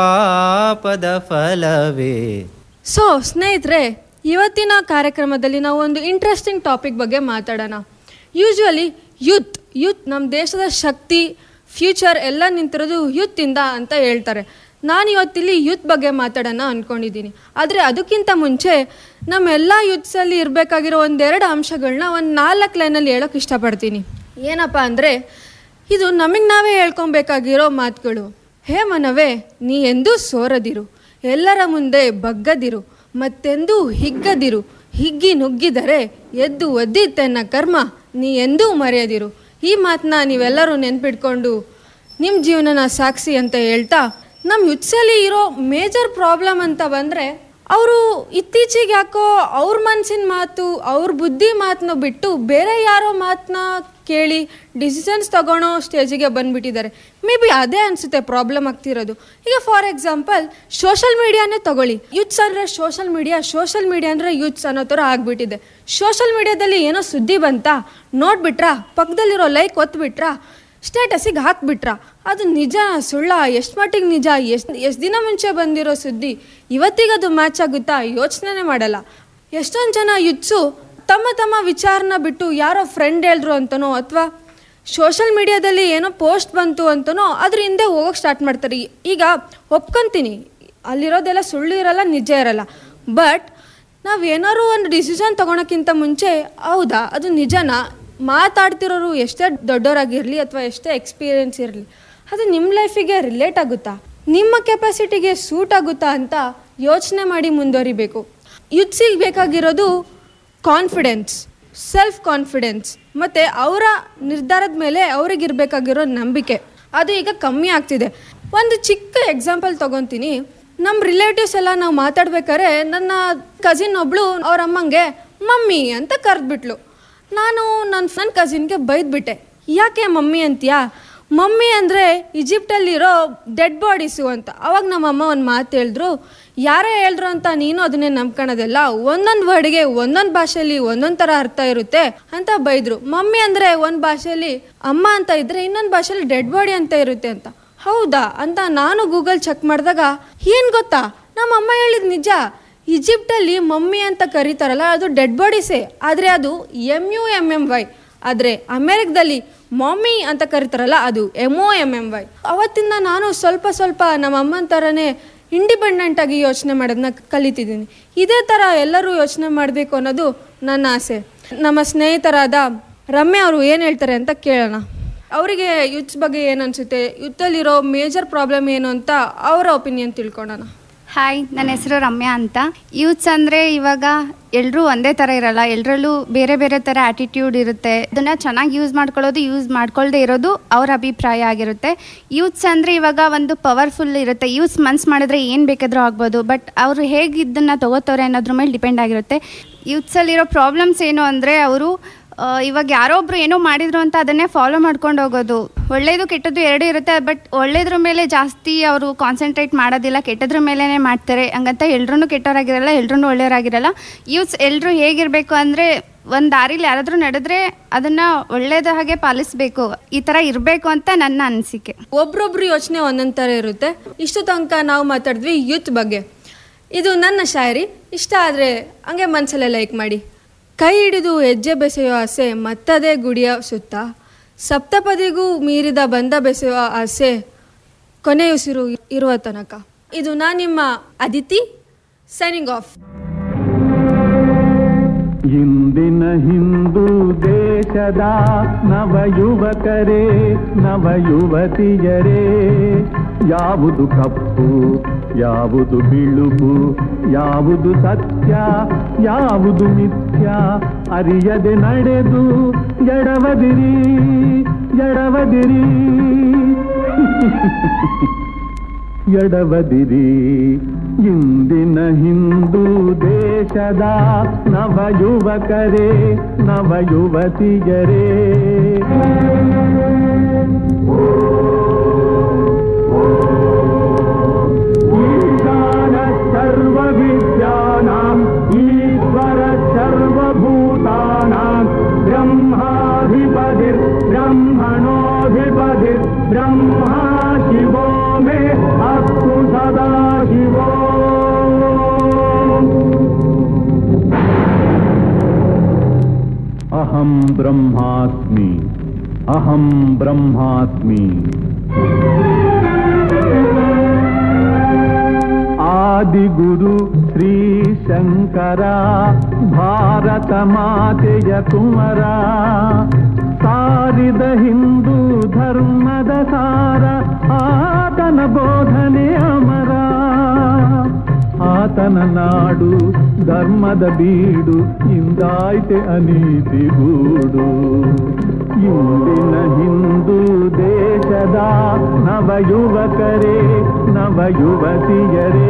ಪಾಪದ ಫಲವೇ ಸೊ ಸ್ನೇಹಿತರೆ ಇವತ್ತಿನ ಕಾರ್ಯಕ್ರಮದಲ್ಲಿ ನಾವು ಒಂದು ಇಂಟ್ರೆಸ್ಟಿಂಗ್ ಟಾಪಿಕ್ ಬಗ್ಗೆ ಮಾತಾಡೋಣ ಯೂಶ್ವಲಿ ಯೂತ್ ಯೂತ್ ನಮ್ಮ ದೇಶದ ಶಕ್ತಿ ಫ್ಯೂಚರ್ ಎಲ್ಲ ನಿಂತಿರೋದು ಯೂತಿಂದ ಅಂತ ಹೇಳ್ತಾರೆ ನಾನು ಇವತ್ತಿಲ್ಲಿ ಯೂತ್ ಬಗ್ಗೆ ಮಾತಾಡೋಣ ಅಂದ್ಕೊಂಡಿದ್ದೀನಿ ಆದರೆ ಅದಕ್ಕಿಂತ ಮುಂಚೆ ನಮ್ಮೆಲ್ಲ ಯೂತ್ಸಲ್ಲಿ ಇರಬೇಕಾಗಿರೋ ಒಂದೆರಡು ಅಂಶಗಳನ್ನ ಒಂದು ನಾಲ್ಕು ಲೈನಲ್ಲಿ ಹೇಳೋಕೆ ಇಷ್ಟಪಡ್ತೀನಿ ಏನಪ್ಪ ಅಂದರೆ ಇದು ನಮಗೆ ನಾವೇ ಹೇಳ್ಕೊಬೇಕಾಗಿರೋ ಮಾತುಗಳು ಹೇ ಮನವೇ ನೀ ಎಂದೂ ಸೋರದಿರು ಎಲ್ಲರ ಮುಂದೆ ಬಗ್ಗದಿರು ಮತ್ತೆಂದೂ ಹಿಗ್ಗದಿರು ಹಿಗ್ಗಿ ನುಗ್ಗಿದರೆ ಎದ್ದು ಒದ್ದಿತ್ತೆನ್ನ ಕರ್ಮ ನೀ ಎಂದೂ ಮರೆಯದಿರು ಈ ಮಾತನ್ನ ನೀವೆಲ್ಲರೂ ನೆನ್ಪಿಟ್ಕೊಂಡು ನಿಮ್ಮ ಜೀವನನ ಸಾಕ್ಷಿ ಅಂತ ಹೇಳ್ತಾ ನಮ್ಮ ಯುತ್ಸಲ್ಲಿ ಇರೋ ಮೇಜರ್ ಪ್ರಾಬ್ಲಮ್ ಅಂತ ಬಂದರೆ ಅವರು ಇತ್ತೀಚೆಗೆ ಯಾಕೋ ಅವ್ರ ಮನಸ್ಸಿನ ಮಾತು ಅವ್ರ ಬುದ್ಧಿ ಮಾತನ್ನ ಬಿಟ್ಟು ಬೇರೆ ಯಾರೋ ಮಾತನ್ನ ಕೇಳಿ ಡಿಸಿಷನ್ಸ್ ತಗೊಳೋ ಸ್ಟೇಜಿಗೆ ಬಂದ್ಬಿಟ್ಟಿದ್ದಾರೆ ಮೇ ಬಿ ಅದೇ ಅನಿಸುತ್ತೆ ಪ್ರಾಬ್ಲಮ್ ಆಗ್ತಿರೋದು ಈಗ ಫಾರ್ ಎಕ್ಸಾಂಪಲ್ ಸೋಷಲ್ ಮೀಡಿಯಾನೇ ತಗೊಳ್ಳಿ ಯೂತ್ಸ್ ಅಂದರೆ ಸೋಷಲ್ ಮೀಡಿಯಾ ಸೋಷಲ್ ಮೀಡಿಯಾ ಅಂದರೆ ಯೂತ್ಸ್ ಅನ್ನೋ ಥರ ಆಗಿಬಿಟ್ಟಿದೆ ಸೋಷಲ್ ಮೀಡಿಯಾದಲ್ಲಿ ಏನೋ ಸುದ್ದಿ ಬಂತಾ ನೋಡ್ಬಿಟ್ರಾ ಪಕ್ಕದಲ್ಲಿರೋ ಲೈಕ್ ಒತ್ಬಿಟ್ರಾ ಸ್ಟೇಟಸಿಗೆ ಹಾಕ್ಬಿಟ್ರಾ ಅದು ನಿಜ ಸುಳ್ಳ ಎಷ್ಟು ಮಟ್ಟಿಗೆ ನಿಜ ಎಷ್ಟು ಎಷ್ಟು ದಿನ ಮುಂಚೆ ಬಂದಿರೋ ಸುದ್ದಿ ಇವತ್ತಿಗೆ ಅದು ಮ್ಯಾಚ್ ಆಗುತ್ತಾ ಯೋಚನೆ ಮಾಡಲ್ಲ ಎಷ್ಟೊಂದು ಜನ ಯುತ್ಸು ತಮ್ಮ ತಮ್ಮ ವಿಚಾರನ ಬಿಟ್ಟು ಯಾರೋ ಫ್ರೆಂಡ್ ಹೇಳಿದ್ರು ಅಂತನೋ ಅಥವಾ ಸೋಷಲ್ ಮೀಡಿಯಾದಲ್ಲಿ ಏನೋ ಪೋಸ್ಟ್ ಬಂತು ಅಂತನೋ ಅದ್ರ ಹಿಂದೆ ಹೋಗೋಕೆ ಸ್ಟಾರ್ಟ್ ಮಾಡ್ತಾರೆ ಈಗ ಒಪ್ಕೊಂತೀನಿ ಅಲ್ಲಿರೋದೆಲ್ಲ ಸುಳ್ಳು ಇರಲ್ಲ ನಿಜ ಇರಲ್ಲ ಬಟ್ ನಾವು ಏನಾದ್ರು ಒಂದು ಡಿಸಿಷನ್ ತೊಗೊಳಕ್ಕಿಂತ ಮುಂಚೆ ಹೌದಾ ಅದು ನಿಜನಾ ಮಾತಾಡ್ತಿರೋರು ಎಷ್ಟೇ ದೊಡ್ಡವರಾಗಿರಲಿ ಅಥವಾ ಎಷ್ಟೇ ಎಕ್ಸ್ಪೀರಿಯೆನ್ಸ್ ಇರಲಿ ಅದು ನಿಮ್ಮ ಲೈಫಿಗೆ ರಿಲೇಟ್ ಆಗುತ್ತಾ ನಿಮ್ಮ ಕೆಪಾಸಿಟಿಗೆ ಸೂಟ್ ಆಗುತ್ತಾ ಅಂತ ಯೋಚನೆ ಮಾಡಿ ಮುಂದುವರಿಬೇಕು ಯುತ್ಸಿಗೆ ಬೇಕಾಗಿರೋದು ಕಾನ್ಫಿಡೆನ್ಸ್ ಸೆಲ್ಫ್ ಕಾನ್ಫಿಡೆನ್ಸ್ ಮತ್ತು ಅವರ ನಿರ್ಧಾರದ ಮೇಲೆ ಅವ್ರಿಗಿರ್ಬೇಕಾಗಿರೋ ನಂಬಿಕೆ ಅದು ಈಗ ಕಮ್ಮಿ ಆಗ್ತಿದೆ ಒಂದು ಚಿಕ್ಕ ಎಕ್ಸಾಂಪಲ್ ತೊಗೊತೀನಿ ನಮ್ಮ ರಿಲೇಟಿವ್ಸ್ ಎಲ್ಲ ನಾವು ಮಾತಾಡ್ಬೇಕಾದ್ರೆ ನನ್ನ ಕಸಿನ್ ಒಬ್ಳು ಅವ್ರ ಅಮ್ಮಂಗೆ ಮಮ್ಮಿ ಅಂತ ಕರೆದ್ಬಿಟ್ಲು ನಾನು ನನ್ನ ನನ್ನ ಕಸಿನ್ಗೆ ಬೈದ್ಬಿಟ್ಟೆ ಯಾಕೆ ಮಮ್ಮಿ ಅಂತೀಯಾ ಮಮ್ಮಿ ಅಂದರೆ ಈಜಿಪ್ಟಲ್ಲಿರೋ ಡೆಡ್ ಬಾಡೀಸು ಅಂತ ಅವಾಗ ನಮ್ಮಮ್ಮ ಒಂದು ಮಾತು ಹೇಳಿದ್ರು ಯಾರೇ ಹೇಳಿದ್ರು ಅಂತ ನೀನು ಅದನ್ನೇ ನಂಬ್ಕೊಳೋದಿಲ್ಲ ಒಂದೊಂದು ವರ್ಡ್ಗೆ ಒಂದೊಂದು ಭಾಷೆಯಲ್ಲಿ ಒಂದೊಂದು ಥರ ಅರ್ಥ ಇರುತ್ತೆ ಅಂತ ಬೈದ್ರು ಮಮ್ಮಿ ಅಂದರೆ ಒಂದು ಭಾಷೆಯಲ್ಲಿ ಅಮ್ಮ ಅಂತ ಇದ್ರೆ ಇನ್ನೊಂದು ಭಾಷೆಯಲ್ಲಿ ಡೆಡ್ ಬಾಡಿ ಅಂತ ಇರುತ್ತೆ ಅಂತ ಹೌದಾ ಅಂತ ನಾನು ಗೂಗಲ್ ಚೆಕ್ ಮಾಡಿದಾಗ ಏನು ಗೊತ್ತಾ ನಮ್ಮ ಅಮ್ಮ ಹೇಳಿದ ನಿಜ ಈಜಿಪ್ಟಲ್ಲಿ ಮಮ್ಮಿ ಅಂತ ಕರೀತಾರಲ್ಲ ಅದು ಡೆಡ್ ಬಾಡೀಸೇ ಆದರೆ ಅದು M U M M Y ಆದರೆ ಅಮೇರಿಕದಲ್ಲಿ ಮಮ್ಮಿ ಅಂತ ಕರೀತಾರಲ್ಲ ಅದು M O M M Y ಅವತ್ತಿಂದ ನಾನು ಸ್ವಲ್ಪ ಸ್ವಲ್ಪ ನಮ್ಮ ಅಮ್ಮನ ಥರನೇ ಇಂಡಿಪೆಂಡೆಂಟ್ ಆಗಿ ಯೋಚನೆ ಮಾಡೋದನ್ನ ಕಲಿತಿದ್ದೀನಿ ಇದೇ ಥರ ಎಲ್ಲರೂ ಯೋಚನೆ ಮಾಡಬೇಕು ಅನ್ನೋದು ನನ್ನ ಆಸೆ ನಮ್ಮ ಸ್ನೇಹಿತರಾದ ರಮ್ಯ ಅವರು ಏನು ಹೇಳ್ತಾರೆ ಅಂತ ಕೇಳೋಣ ಅವರಿಗೆ ಯುತ್ಸ್ ಬಗ್ಗೆ ಏನು ಅನಿಸುತ್ತೆ ಯುತ್ತಲ್ಲಿರೋ ಮೇಜರ್ ಪ್ರಾಬ್ಲಮ್ ಏನು ಅಂತ ಅವರ ಒಪಿನಿಯನ್ ತಿಳ್ಕೊಳ್ಳೋಣ ಹಾಯ್ ನನ್ನ ಹೆಸರು ರಮ್ಯಾ ಅಂತ ಯೂತ್ಸ್ ಅಂದರೆ ಇವಾಗ ಎಲ್ಲರೂ ಒಂದೇ ಥರ ಇರಲ್ಲ ಎಲ್ಲರಲ್ಲೂ ಬೇರೆ ಬೇರೆ ಥರ ಆ್ಯಟಿಟ್ಯೂಡ್ ಇರುತ್ತೆ ಅದನ್ನು ಚೆನ್ನಾಗಿ ಯೂಸ್ ಮಾಡ್ಕೊಳ್ಳೋದು ಯೂಸ್ ಮಾಡ್ಕೊಳ್ದೇ ಇರೋದು ಅವ್ರ ಅಭಿಪ್ರಾಯ ಆಗಿರುತ್ತೆ ಯೂತ್ಸ್ ಅಂದರೆ ಇವಾಗ ಒಂದು ಪವರ್ಫುಲ್ ಇರುತ್ತೆ ಯೂತ್ಸ್ ಮನ್ಸು ಮಾಡಿದ್ರೆ ಏನು ಬೇಕಾದರೂ ಆಗ್ಬೋದು ಬಟ್ ಅವರು ಹೇಗೆ ಇದನ್ನು ತಗೋತವ್ರೆ ಅನ್ನೋದ್ರ ಮೇಲೆ ಡಿಪೆಂಡ್ ಆಗಿರುತ್ತೆ ಯೂತ್ಸಲ್ಲಿರೋ ಪ್ರಾಬ್ಲಮ್ಸ್ ಏನು ಅಂದರೆ ಅವರು ಇವಾಗ ಯಾರೋ ಒಬ್ರು ಏನೋ ಮಾಡಿದ್ರು ಅಂತ ಅದನ್ನೇ ಫಾಲೋ ಮಾಡ್ಕೊಂಡು ಹೋಗೋದು ಒಳ್ಳೇದು ಕೆಟ್ಟದ್ದು ಎರಡೂ ಇರುತ್ತೆ ಬಟ್ ಒಳ್ಳೇದ್ರ ಮೇಲೆ ಜಾಸ್ತಿ ಅವರು ಕಾನ್ಸಂಟ್ರೇಟ್ ಮಾಡೋದಿಲ್ಲ ಕೆಟ್ಟದ್ರ ಮೇಲೇ ಮಾಡ್ತಾರೆ ಹಂಗಂತ ಎಲ್ರೂ ಕೆಟ್ಟವರಾಗಿರಲ್ಲ ಎಲ್ರೂ ಒಳ್ಳೆಯವರಾಗಿರಲ್ಲ ಯೂತ್ಸ್ ಎಲ್ಲರೂ ಹೇಗಿರಬೇಕು ಅಂದರೆ ಒಂದು ದಾರಿಲಿ ಯಾರಾದರೂ ನಡೆದ್ರೆ ಅದನ್ನು ಒಳ್ಳೇದ ಹಾಗೆ ಪಾಲಿಸಬೇಕು ಈ ಥರ ಇರಬೇಕು ಅಂತ ನನ್ನ ಅನಿಸಿಕೆ ಒಬ್ರೊಬ್ರು ಯೋಚನೆ ಒಂದೊಂದು ಥರ ಇರುತ್ತೆ ಇಷ್ಟು ತನಕ ನಾವು ಮಾತಾಡಿದ್ವಿ ಯೂತ್ ಬಗ್ಗೆ ಇದು ನನ್ನ ಶಾಯರಿ ಇಷ್ಟ ಆದರೆ ಹಂಗೆ ಮನಸ್ಸಲ್ಲೇ ಲೈಕ್ ಮಾಡಿ ಕೈ ಹಿಡಿದು ಹೆಜ್ಜೆ ಬೆಸೆಯೋ ಆಸೆ ಮತ್ತದೇ ಗುಡಿಯ ಸುತ್ತ ಸಪ್ತಪದಿಗೂ ಮೀರಿದ ಬಂದ ಬೆಸೆಯುವ ಆಸೆ ಕೊನೆಯುಸಿರು ಇರುವ ತನಕ ಇದು ನಾನು ನಿಮ್ಮ ಅದಿತಿ ಸೈನಿಂಗ್ ಆಫ್ ಇಂದಿನ ಹಿಂದೂ ದೇಶದ ನವ ಯುವಕರೇ ನವ ಯುವತಿಯರೇ ಯಾವುದು ಕಪ್ಪು ಯಾವುದು ಬಿಳುಪು ಯಾವುದು ಸತ್ಯ ಯಾವುದು ಮಿಥ್ಯ ಅರಿಯದೆ ನಡೆದು ಎಡವದಿರಿ ಎಡವದಿರಿ ಎಡವದಿರಿ ಇಂದಿನ ಹಿಂದೂ ದೇಶದ ನವ ಯುವಕರೇ ನವ ಯುವತಿಯರೇ ಈಶಾನ ಸರ್ವ ವಿದ್ಯಾನಾಂ ಈಶ್ವರ ಸರ್ವಭೂತಾನಾಂ ಬ್ರಹ್ಮಾಧಿಪತಿರ್ ಬ್ರಹ್ಮಣೋಧಿಪತಿರ್ ಬ್ರಹ್ಮ ಶಿವೋ ಮೇ ಅಸ್ತು ಸದಾ ಶಿವೋ ಅಹಂ ಬ್ರಹ್ಮಾಸ್ಮಿ ಅಹಂ ಬ್ರಹ್ಮಾಸ್ಮಿ ಆದಿಗುರು ಶ್ರೀ ಶಂಕರ ಭಾರತ ಮಾತೆಯ ಕುಮರ ಸಾರಿದ ಹಿಂದೂ ಧರ್ಮದ ಸಾರ ಆತನ ಬೋಧನೆ ಅಮರ ಆತನ ನಾಡು ಧರ್ಮದ ಬೀಡು ಇಂದಾಯ್ತೆ ಅನೀತಿ ಗೂಡು ಇಂದಿನ ಹಿಂದೂ ದೇಶದ ನವ ಯುವಕರೇ ನವ ಯುವತಿಯರೇ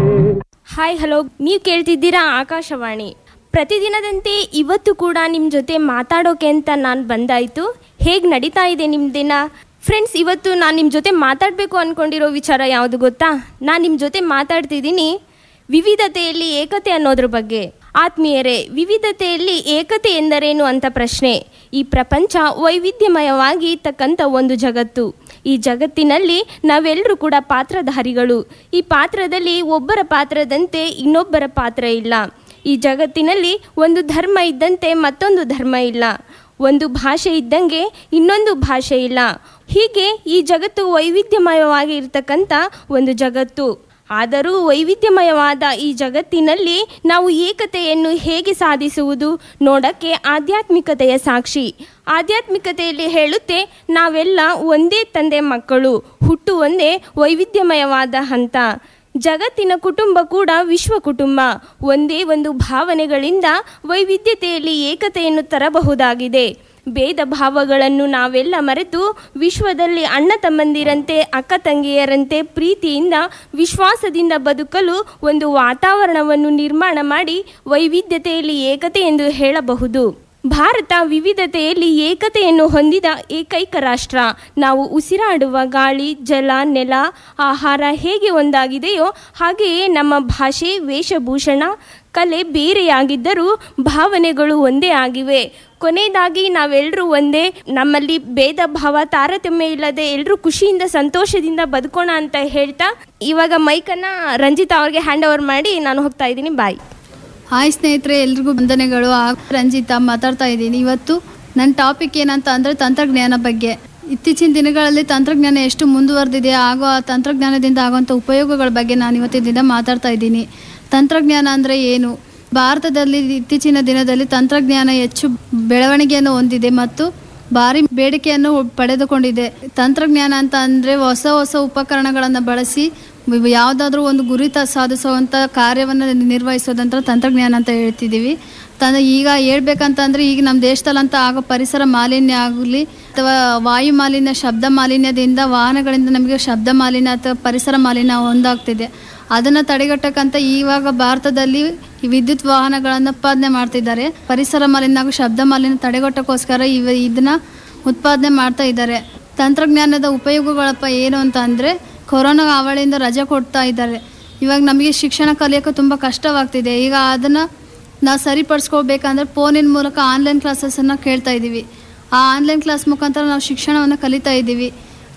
ಹಾಯ್ ಹಲೋ ನೀವು ಕೇಳ್ತಿದ್ದೀರಾ ಆಕಾಶವಾಣಿ ಪ್ರತಿದಿನದಂತೆ ಇವತ್ತು ಕೂಡ ನಿಮ್ಮ ಜೊತೆ ಮಾತಾಡೋಕೆ ಅಂತ ನಾನು ಬಂದಾಯಿತು ಹೇಗೆ ನಡೀತಾ ಇದೆ ನಿಮ್ಮ ದಿನ ಫ್ರೆಂಡ್ಸ್ ಇವತ್ತು ನಾನು ನಿಮ್ಮ ಜೊತೆ ಮಾತಾಡಬೇಕು ಅಂದ್ಕೊಂಡಿರೋ ವಿಚಾರ ಯಾವುದು ಗೊತ್ತಾ ನಾನು ನಿಮ್ಮ ಜೊತೆ ಮಾತಾಡ್ತಿದ್ದೀನಿ ವಿವಿಧತೆಯಲ್ಲಿ ಏಕತೆ ಅನ್ನೋದ್ರ ಬಗ್ಗೆ ಆತ್ಮೀಯರೇ ವಿವಿಧತೆಯಲ್ಲಿ ಏಕತೆ ಎಂದರೇನು ಅಂತ ಪ್ರಶ್ನೆ ಈ ಪ್ರಪಂಚ ವೈವಿಧ್ಯಮಯವಾಗಿ ಇರ್ತಕ್ಕಂಥ ಒಂದು ಜಗತ್ತು ಈ ಜಗತ್ತಿನಲ್ಲಿ ನಾವೆಲ್ಲರೂ ಕೂಡ ಪಾತ್ರಧಾರಿಗಳು ಈ ಪಾತ್ರದಲ್ಲಿ ಒಬ್ಬರ ಪಾತ್ರದಂತೆ ಇನ್ನೊಬ್ಬರ ಪಾತ್ರ ಇಲ್ಲ ಈ ಜಗತ್ತಿನಲ್ಲಿ ಒಂದು ಧರ್ಮ ಇದ್ದಂತೆ ಮತ್ತೊಂದು ಧರ್ಮ ಇಲ್ಲ ಒಂದು ಭಾಷೆ ಇದ್ದಂಗೆ ಇನ್ನೊಂದು ಭಾಷೆ ಇಲ್ಲ ಹೀಗೆ ಈ ಜಗತ್ತು ವೈವಿಧ್ಯಮಯವಾಗಿ ಇರ್ತಕ್ಕಂಥ ಒಂದು ಜಗತ್ತು ಆದರೂ ವೈವಿಧ್ಯಮಯವಾದ ಈ ಜಗತ್ತಿನಲ್ಲಿ ನಾವು ಏಕತೆಯನ್ನು ಹೇಗೆ ಸಾಧಿಸುವುದು ನೋಡಕ್ಕೆ ಆಧ್ಯಾತ್ಮಿಕತೆಯ ಸಾಕ್ಷಿ ಆಧ್ಯಾತ್ಮಿಕತೆಯಲ್ಲಿ ಹೇಳುತ್ತೆ ನಾವೆಲ್ಲ ಒಂದೇ ತಂದೆ ಮಕ್ಕಳು ಹುಟ್ಟು ಒಂದೇ ವೈವಿಧ್ಯಮಯವಾದ ಹಂತ ಜಗತ್ತಿನ ಕುಟುಂಬ ಕೂಡ ವಿಶ್ವ ಕುಟುಂಬ ಒಂದೇ ಒಂದು ಭಾವನೆಗಳಿಂದ ವೈವಿಧ್ಯತೆಯಲ್ಲಿ ಏಕತೆಯನ್ನು ತರಬಹುದಾಗಿದೆ ಭೇದ ಭಾವಗಳನ್ನು ನಾವೆಲ್ಲ ಮರೆತು ವಿಶ್ವದಲ್ಲಿ ಅಣ್ಣ ತಮ್ಮಂದಿರಂತೆ ಅಕ್ಕ ತಂಗಿಯರಂತೆ ಪ್ರೀತಿಯಿಂದ ವಿಶ್ವಾಸದಿಂದ ಬದುಕಲು ಒಂದು ವಾತಾವರಣವನ್ನು ನಿರ್ಮಾಣ ಮಾಡಿ ವೈವಿಧ್ಯತೆಯಲ್ಲಿ ಏಕತೆ ಎಂದು ಹೇಳಬಹುದು ಭಾರತ ವಿವಿಧತೆಯಲ್ಲಿ ಏಕತೆಯನ್ನು ಹೊಂದಿದ ಏಕೈಕ ರಾಷ್ಟ್ರ ನಾವು ಉಸಿರಾಡುವ ಗಾಳಿ ಜಲ ನೆಲ ಆಹಾರ ಹೇಗೆ ಒಂದಾಗಿದೆಯೋ ಹಾಗೆಯೇ ನಮ್ಮ ಭಾಷೆ ವೇಷಭೂಷಣ ಕಲೆ ಬೇರೆಯಾಗಿದ್ದರೂ ಭಾವನೆಗಳು ಒಂದೇ ಆಗಿವೆ ಕೊನೆಯದಾಗಿ ನಾವೆಲ್ಲರೂ ಒಂದೇ ನಮ್ಮಲ್ಲಿ ಭೇದ ಭಾವ ತಾರತಮ್ಯ ಇಲ್ಲದೆ ಎಲ್ಲರೂ ಖುಷಿಯಿಂದ ಸಂತೋಷದಿಂದ ಬದುಕೋಣ ಅಂತ ಹೇಳ್ತಾ ಇವಾಗ ಮೈಕನ್ನ ರಂಜಿತಾ ಅವ್ರಿಗೆ ಹ್ಯಾಂಡ್ ಓವರ್ ಮಾಡಿ ನಾನು ಹೋಗ್ತಾ ಇದ್ದೀನಿ ಬಾಯ್ ಹಾಯ್ ಸ್ನೇಹಿತರೆ ಎಲ್ರಿಗೂ ವಂದನೆಗಳು ಆ ರಂಜಿತಾ ಮಾತಾಡ್ತಾ ಇದ್ದೀನಿ ಇವತ್ತು ನನ್ನ ಟಾಪಿಕ್ ಏನಂತ ಅಂದರೆ ತಂತ್ರಜ್ಞಾನ ಬಗ್ಗೆ ಇತ್ತೀಚಿನ ದಿನಗಳಲ್ಲಿ ತಂತ್ರಜ್ಞಾನ ಎಷ್ಟು ಮುಂದುವರೆದಿದೆ ಆಗೋ ಆ ತಂತ್ರಜ್ಞಾನದಿಂದ ಆಗುವಂಥ ಉಪಯೋಗಗಳ ಬಗ್ಗೆ ನಾನು ಇವತ್ತಿನ ದಿನ ಮಾತಾಡ್ತಾ ಇದ್ದೀನಿ ತಂತ್ರಜ್ಞಾನ ಅಂದರೆ ಏನು ಭಾರತದಲ್ಲಿ ಇತ್ತೀಚಿನ ದಿನದಲ್ಲಿ ತಂತ್ರಜ್ಞಾನ ಹೆಚ್ಚು ಬೆಳವಣಿಗೆಯನ್ನು ಹೊಂದಿದೆ ಮತ್ತು ಭಾರಿ ಬೇಡಿಕೆಯನ್ನು ಪಡೆದುಕೊಂಡಿದೆ ತಂತ್ರಜ್ಞಾನ ಅಂತ ಅಂದರೆ ಹೊಸ ಹೊಸ ಉಪಕರಣಗಳನ್ನು ಬಳಸಿ ಯಾವುದಾದ್ರೂ ಒಂದು ಗುರಿ ತ ಸಾಧಿಸುವಂಥ ಕಾರ್ಯವನ್ನು ನಿರ್ವಹಿಸೋದಂತ ತಂತ್ರಜ್ಞಾನ ಅಂತ ಹೇಳ್ತಿದ್ದೀವಿ ತನ್ನ ಈಗ ಹೇಳ್ಬೇಕಂತಂದ್ರೆ ಈಗ ನಮ್ಮ ದೇಶದಲ್ಲಂತ ಆಗೋ ಪರಿಸರ ಮಾಲಿನ್ಯ ಆಗಲಿ ಅಥವಾ ವಾಯು ಮಾಲಿನ್ಯ ಶಬ್ದ ಮಾಲಿನ್ಯದಿಂದ ವಾಹನಗಳಿಂದ ನಮಗೆ ಶಬ್ದ ಮಾಲಿನ್ಯ ಅಥವಾ ಪರಿಸರ ಮಾಲಿನ್ಯ ಒಂದಾಗ್ತಿದೆ ಅದನ್ನು ತಡೆಗಟ್ಟಕ್ಕಂತ ಇವಾಗ ಭಾರತದಲ್ಲಿ ಈ ವಿದ್ಯುತ್ ವಾಹನಗಳನ್ನು ಉತ್ಪಾದನೆ ಮಾಡ್ತಿದ್ದಾರೆ ಪರಿಸರ ಮಾಲಿನ್ಯ ಹಾಗೂ ಶಬ್ದ ಮಾಲಿನ್ಯ ತಡೆಗಟ್ಟಕ್ಕೋಸ್ಕರ ಇವ ಇದನ್ನ ಉತ್ಪಾದನೆ ಮಾಡ್ತಾ ಇದ್ದಾರೆ ತಂತ್ರಜ್ಞಾನದ ಉಪಯೋಗಗಳಪ್ಪ ಏನು ಅಂತ ಅಂದರೆ ಕೊರೋನಾ ಅವಳಿಂದ ರಜೆ ಕೊಡ್ತಾ ಇದ್ದಾರೆ ಇವಾಗ ನಮಗೆ ಶಿಕ್ಷಣ ಕಲಿಯೋಕೆ ತುಂಬ ಕಷ್ಟವಾಗ್ತಿದೆ ಈಗ ಅದನ್ನು ನಾವು ಸರಿಪಡಿಸ್ಕೋಬೇಕಂದ್ರೆ ಫೋನಿನ ಮೂಲಕ ಆನ್ಲೈನ್ ಕ್ಲಾಸಸನ್ನು ಕೇಳ್ತಾ ಇದ್ದೀವಿ ಆ ಆನ್ಲೈನ್ ಕ್ಲಾಸ್ ಮುಖಾಂತರ ನಾವು ಶಿಕ್ಷಣವನ್ನು ಕಲಿತಾ ಇದ್ದೀವಿ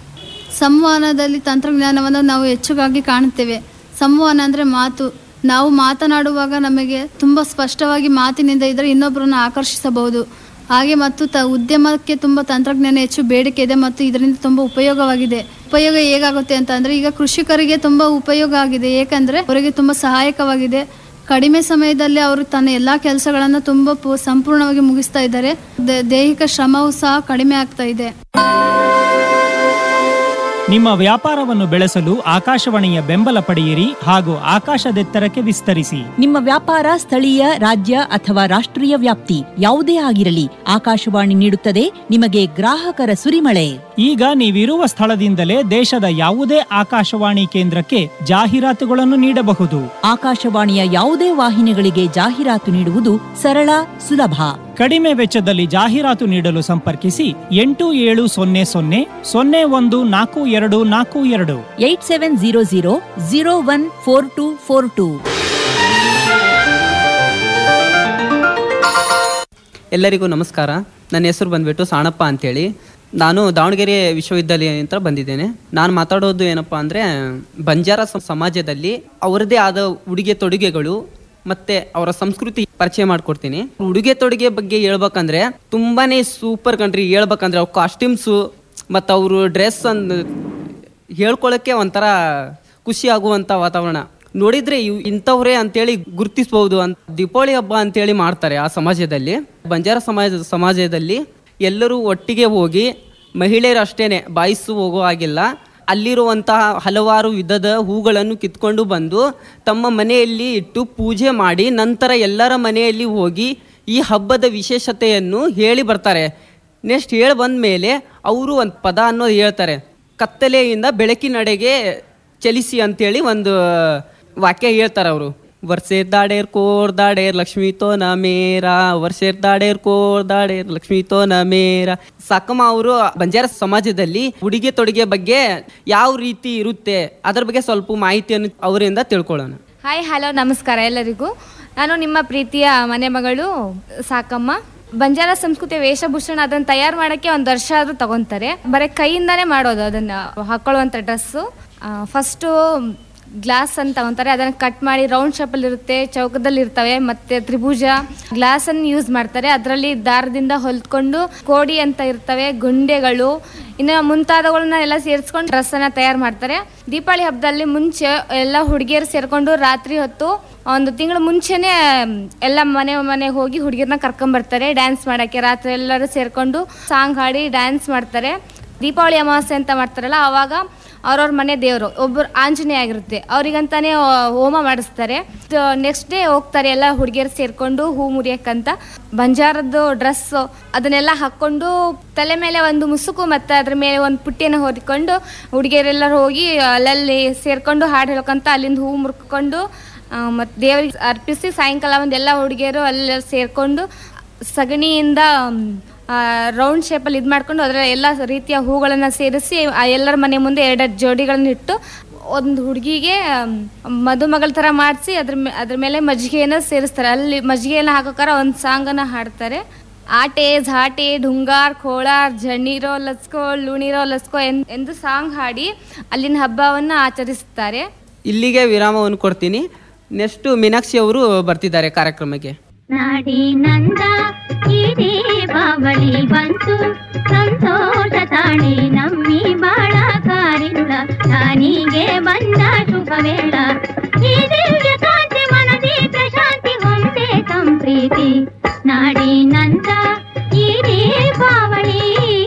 ಸಂವಹನದಲ್ಲಿ ತಂತ್ರಜ್ಞಾನವನ್ನು ನಾವು ಹೆಚ್ಚುಗಾಗಿ ಕಾಣುತ್ತೇವೆ ಸಂವಹನ ಅಂದರೆ ಮಾತು ನಾವು ಮಾತನಾಡುವಾಗ ನಮಗೆ ತುಂಬ ಸ್ಪಷ್ಟವಾಗಿ ಮಾತಿನಿಂದ ಇದ್ದರೆ ಇನ್ನೊಬ್ಬರನ್ನ ಆಕರ್ಷಿಸಬಹುದು ಹಾಗೆ ಮತ್ತು ತ ಉದ್ಯಮಕ್ಕೆ ತುಂಬ ತಂತ್ರಜ್ಞಾನ ಹೆಚ್ಚು ಬೇಡಿಕೆ ಇದೆ ಮತ್ತು ಇದರಿಂದ ತುಂಬ ಉಪಯೋಗವಾಗಿದೆ ಉಪಯೋಗ ಹೇಗಾಗುತ್ತೆ ಅಂತ ಅಂದರೆ ಈಗ ಕೃಷಿಕರಿಗೆ ತುಂಬ ಉಪಯೋಗ ಆಗಿದೆ ಏಕೆಂದರೆ ಅವರಿಗೆ ತುಂಬ ಸಹಾಯಕವಾಗಿದೆ ಕಡಿಮೆ ಸಮಯದಲ್ಲಿ ಅವರು ತನ್ನ ಎಲ್ಲ ಕೆಲಸಗಳನ್ನು ತುಂಬ ಪು- ಸಂಪೂರ್ಣವಾಗಿ ಮುಗಿಸ್ತಾ ಇದ್ದಾರೆ ದ- ದೈಹಿಕ ಶ್ರಮವೂ ಸಹ ಕಡಿಮೆ ಆಗ್ತಾ ಇದೆ ನಿಮ್ಮ ವ್ಯಾಪಾರವನ್ನು ಬೆಳೆಸಲು ಆಕಾಶವಾಣಿಯ ಬೆಂಬಲ ಪಡೆಯಿರಿ ಹಾಗೂ ಆಕಾಶದೆತ್ತರಕ್ಕೆ ವಿಸ್ತರಿಸಿ ನಿಮ್ಮ ವ್ಯಾಪಾರ ಸ್ಥಳೀಯ ರಾಜ್ಯ ಅಥವಾ ರಾಷ್ಟ್ರೀಯ ವ್ಯಾಪ್ತಿ ಯಾವುದೇ ಆಗಿರಲಿ ಆಕಾಶವಾಣಿ ನೀಡುತ್ತದೆ ನಿಮಗೆ ಗ್ರಾಹಕರ ಸುರಿಮಳೆ ಈಗ ನೀವಿರುವ ಸ್ಥಳದಿಂದಲೇ ದೇಶದ ಯಾವುದೇ ಆಕಾಶವಾಣಿ ಕೇಂದ್ರಕ್ಕೆ ಜಾಹೀರಾತುಗಳನ್ನು ನೀಡಬಹುದು ಆಕಾಶವಾಣಿಯ ಯಾವುದೇ ವಾಹಿನಿಗಳಿಗೆ ಜಾಹೀರಾತು ನೀಡುವುದು ಸರಳ ಸುಲಭ ಕಡಿಮೆ ವೆಚ್ಚದಲ್ಲಿ ಜಾಹೀರಾತು ನೀಡಲು ಸಂಪರ್ಕಿಸಿ ಎಂಟು ಏಳು ಸೊನ್ನೆ ಸೊನ್ನೆ ಸೊನ್ನೆ ಒಂದು ನಾಲ್ಕು ಎರಡು ನಾಲ್ಕು ಎರಡು eight seven zero zero zero one four two four two ಎಲ್ಲರಿಗೂ ನಮಸ್ಕಾರ ನನ್ನ ಹೆಸರು ಬಂದ್ಬಿಟ್ಟು ಸಾಣಪ್ಪ ಅಂತೇಳಿ ನಾನು ದಾವಣಗೆರೆ ವಿಶ್ವವಿದ್ಯಾಲಯದಿಂದ ಬಂದಿದ್ದೇನೆ ನಾನು ಮಾತಾಡೋದು ಏನಪ್ಪ ಅಂದರೆ ಬಂಜಾರ ಸ- ಸಮಾಜದಲ್ಲಿ ಅವರದೇ ಆದ ಉಡುಗೆ ತೊಡುಗೆಗಳು ಮತ್ತೆ ಅವರ ಸಂಸ್ಕೃತಿ ಪರಿಚಯ ಮಾಡ್ಕೊಡ್ತೀನಿ ಉಡುಗೆ ತೊಡುಗೆ ಬಗ್ಗೆ ಹೇಳ್ಬೇಕಂದ್ರೆ ತುಂಬಾನೇ ಸೂಪರ್ ಕಂಟ್ರಿ ಹೇಳ್ಬೇಕಂದ್ರೆ ಅವ್ರ ಕಾಸ್ಟ್ಯೂಮ್ಸು ಮತ್ತು ಅವರು ಡ್ರೆಸ್ ಅಂದ್ ಹೇಳ್ಕೊಳ್ಳೋಕ್ಕೆ ಒಂಥರ ಖುಷಿ ಆಗುವಂಥ ವಾತಾವರಣ ನೋಡಿದ್ರೆ ಇವ್ ಇಂಥವ್ರೇ ಅಂತೇಳಿ ಗುರುತಿಸ್ಬೋದು ಅಂತ ದೀಪಾವಳಿ ಹಬ್ಬ ಅಂತೇಳಿ ಮಾಡ್ತಾರೆ ಆ ಸಮಾಜದಲ್ಲಿ ಬಂಜಾರ ಸಮಾಜ ಸಮಾಜದಲ್ಲಿ ಎಲ್ಲರೂ ಒಟ್ಟಿಗೆ ಹೋಗಿ ಮಹಿಳೆಯರು ಅಷ್ಟೇನೆ ಬಾಯಿಸು ಹೋಗೋ ಹಾಗಿಲ್ಲ ಅಲ್ಲಿರುವಂತಹ ಹಲವಾರು ವಿಧದ ಹೂಗಳನ್ನು ಕಿತ್ಕೊಂಡು ಬಂದು ತಮ್ಮ ಮನೆಯಲ್ಲಿ ಇಟ್ಟು ಪೂಜೆ ಮಾಡಿ ನಂತರ ಎಲ್ಲರ ಮನೆಯಲ್ಲಿ ಹೋಗಿ ಈ ಹಬ್ಬದ ವಿಶೇಷತೆಯನ್ನು ಹೇಳಿ ಬರ್ತಾರೆ ನೆಕ್ಸ್ಟ್ ಹೇಳಿ ಬಂದ ಮೇಲೆ ಅವರು ಒಂದು ಪದ ಅನ್ನೋದು ಹೇಳ್ತಾರೆ ಕತ್ತಲೆಯಿಂದ ಬೆಳಕಿನಡೆಗೆ ಚಲಿಸಿ ಅಂತೇಳಿ ಒಂದು ವಾಕ್ಯ ಹೇಳ್ತಾರೆ ಅವರು ವರ್ಷೇರ್ ದಾಡೇರ್ ಕೋರ್ ದಾಡೇರ್ ಲಕ್ಷ್ಮೀ ತೋ ನ ಮೇರ ವರ್ಷೇರ್ ದಾಡೇರ್ ಕೋರ್ ದಾಡೇರ್ ಲಕ್ಷ್ಮೀ ತೋ ನ ಮೇರ ಸಾಕಮ್ಮ ಅವರು ಬಂಜಾರ ಸಮಾಜದಲ್ಲಿ ಉಡುಗೆ ತೊಡುಗೆ ಬಗ್ಗೆ ಯಾವ ರೀತಿ ಇರುತ್ತೆ ಅದರ ಬಗ್ಗೆ ಸ್ವಲ್ಪ ಮಾಹಿತಿಯನ್ನು ಅವರಿಂದ ತಿಳ್ಕೊಳ್ಳೋಣ ಹಾಯ್ ಹಲೋ ನಮಸ್ಕಾರ ಎಲ್ಲರಿಗೂ ನಾನು ನಿಮ್ಮ ಪ್ರೀತಿಯ ಮನೆ ಮಗಳು ಸಾಕಮ್ಮ ಬಂಜಾರ ಸಂಸ್ಕೃತಿಯ ವೇಷಭೂಷಣ ಅದನ್ನ ತಯಾರು ಮಾಡಕ್ಕೆ ಒಂದು ವರ್ಷ ಆದ್ರೂ ತಗೊಂತಾರೆ ಬರೀ ಕೈಯಿಂದಾನೇ ಮಾಡೋದು ಅದನ್ನ ಹಾಕೊಳ್ಳುವಂತ ಡ್ರೆಸ್ಸು ಫಸ್ಟು ಗ್ಲಾಸ್ ಅಂತ ತಗೊಂತಾರೆ ಅದನ್ನ ಕಟ್ ಮಾಡಿ ರೌಂಡ್ ಶೇಪಲ್ಲಿ ಇರುತ್ತೆ ಚೌಕದಲ್ಲಿ ಇರ್ತವೆ ಮತ್ತೆ ತ್ರಿಭುಜ ಗ್ಲಾಸ್ ಅನ್ನು ಯೂಸ್ ಮಾಡ್ತಾರೆ ಅದರಲ್ಲಿ ದಾರದಿಂದ ಹೊಲ್ಕೊಂಡು ಕೋಡಿ ಅಂತ ಇರ್ತವೆ ಗುಂಡೆಗಳು ಇನ್ನು ಮುಂತಾದವುಗಳನ್ನ ಎಲ್ಲ ಸೇರಿಸ್ಕೊಂಡು ಡ್ರೆಸ್ ಅನ್ನ ತಯಾರು ಮಾಡ್ತಾರೆ ದೀಪಾವಳಿ ಹಬ್ಬದಲ್ಲಿ ಮುಂಚೆ ಎಲ್ಲ ಹುಡುಗಿಯರು ಸೇರ್ಕೊಂಡು ರಾತ್ರಿ ಹೊತ್ತು ಒಂದು ತಿಂಗಳು ಮುಂಚೆನೆ ಎಲ್ಲ ಮನೆ ಮನೆ ಹೋಗಿ ಹುಡುಗಿಯರನ್ನ ಕರ್ಕೊಂಬರ್ತಾರೆ ಡ್ಯಾನ್ಸ್ ಮಾಡಕ್ಕೆ ರಾತ್ರಿ ಎಲ್ಲರೂ ಸೇರ್ಕೊಂಡು ಸಾಂಗ್ ಹಾಡಿ ಡ್ಯಾನ್ಸ್ ಮಾಡ್ತಾರೆ ದೀಪಾವಳಿ ಅಮಾವಾಸ್ಯೆ ಅಂತ ಮಾಡ್ತಾರಲ್ಲ ಅವಾಗ ಅವ್ರವ್ರ ಮನೆ ದೇವರು ಒಬ್ಬರು ಆಂಜನೇಯ ಆಗಿರುತ್ತೆ ಅವ್ರಿಗಂತಾನೆ ಆ, ಹೋಮ ಮಾಡಿಸ್ತಾರೆ ನೆಕ್ಸ್ಟ್ ಡೇ ಹೋಗ್ತಾರೆ ಎಲ್ಲ ಹುಡುಗಿಯರು ಸೇರ್ಕೊಂಡು ಹೂ ಮುರಿಯಕ್ಕಂತ ಬಂಜಾರದ್ದು ಡ್ರೆಸ್ ಅದನ್ನೆಲ್ಲ ಹಾಕೊಂಡು ತಲೆ ಮೇಲೆ ಒಂದು ಮುಸುಕು ಮತ್ತೆ ಅದ್ರ ಮೇಲೆ ಒಂದು ಪುಟ್ಟಿಯನ್ನು ಹೊರಿಕೊಂಡು ಹುಡುಗಿಯರೆಲ್ಲರೂ ಹೋಗಿ ಅಲ್ಲಲ್ಲಿ ಸೇರ್ಕೊಂಡು ಹಾಡು ಹೇಳ್ಕೊಂತ ಅಲ್ಲಿಂದ ಹೂ ಮುರ್ಕೊಂಡು ಮತ್ತು ದೇವರಿಗೆ ಅರ್ಪಿಸಿ ಸಾಯಂಕಾಲ ಒಂದು ಎಲ್ಲ ಹುಡುಗಿಯರು ಅಲ್ಲಿ ಸೇರ್ಕೊಂಡು ಸಗಣಿಯಿಂದ ರೌಂಡ್ ಶೇಪಲ್ಲಿ ಇದು ಮಾಡ್ಕೊಂಡು ಅದರ ಎಲ್ಲ ರೀತಿಯ ಹೂಗಳನ್ನು ಸೇರಿಸಿ ಆ ಎಲ್ಲರ ಮನೆ ಮುಂದೆ ಎರಡೆರಡು ಜೋಡಿಗಳನ್ನ ಇಟ್ಟು ಒಂದು ಹುಡುಗಿಗೆ ಮದುಮಗಳ ಥರ ಮಾಡಿಸಿ ಅದ್ರ ಮೇ ಅದ್ರ ಮೇಲೆ ಮಜ್ಜಿಗೆಯನ್ನು ಸೇರಿಸ್ತಾರೆ ಅಲ್ಲಿ ಮಜ್ಜಿಗೆಯನ್ನು ಹಾಕೋಕಾರ ಒಂದು ಸಾಂಗನ್ನು ಹಾಡ್ತಾರೆ ಆಟೆ ಝಾಟೆ ಢುಂಗಾರ್ ಖೋಳಾರ್ ಜಣ್ಣೀರೋ ಲಸ್ಕೋ ಲುಣಿರೋ ಲಸ್ಕೋ ಎನ್ ಎಂದು ಸಾಂಗ್ ಹಾಡಿ ಅಲ್ಲಿನ ಹಬ್ಬವನ್ನು ಆಚರಿಸುತ್ತಾರೆ ಇಲ್ಲಿಗೆ ವಿರಾಮವನ್ನು ಕೊಡ್ತೀನಿ ನೆಕ್ಸ್ಟ್ ಮೀನಾಕ್ಷಿ ಅವರು ಬರ್ತಿದ್ದಾರೆ ಕಾರ್ಯಕ್ರಮಕ್ಕೆ ನಾಡಿನಂದ ಈ ದೀಪಾವಳಿ ಬಂತು ಸಂತೋಷ ತಾಳಿ ನಮ್ಮಿ ಬಾಳ ಕಾರಿರುಳ ತಾನಿಗೆ ಬಂದ ಶುಭ ವೇಳ ಈ ದಿವ್ಯ ಕಾಂತಿ ಮನದಿ ಪ್ರಶಾಂತಿ ಹೊಂದೆ ಸಂಪ್ರೀತಿ ನಾಡಿನಂದ ಈ ದೀಪಾವಳಿ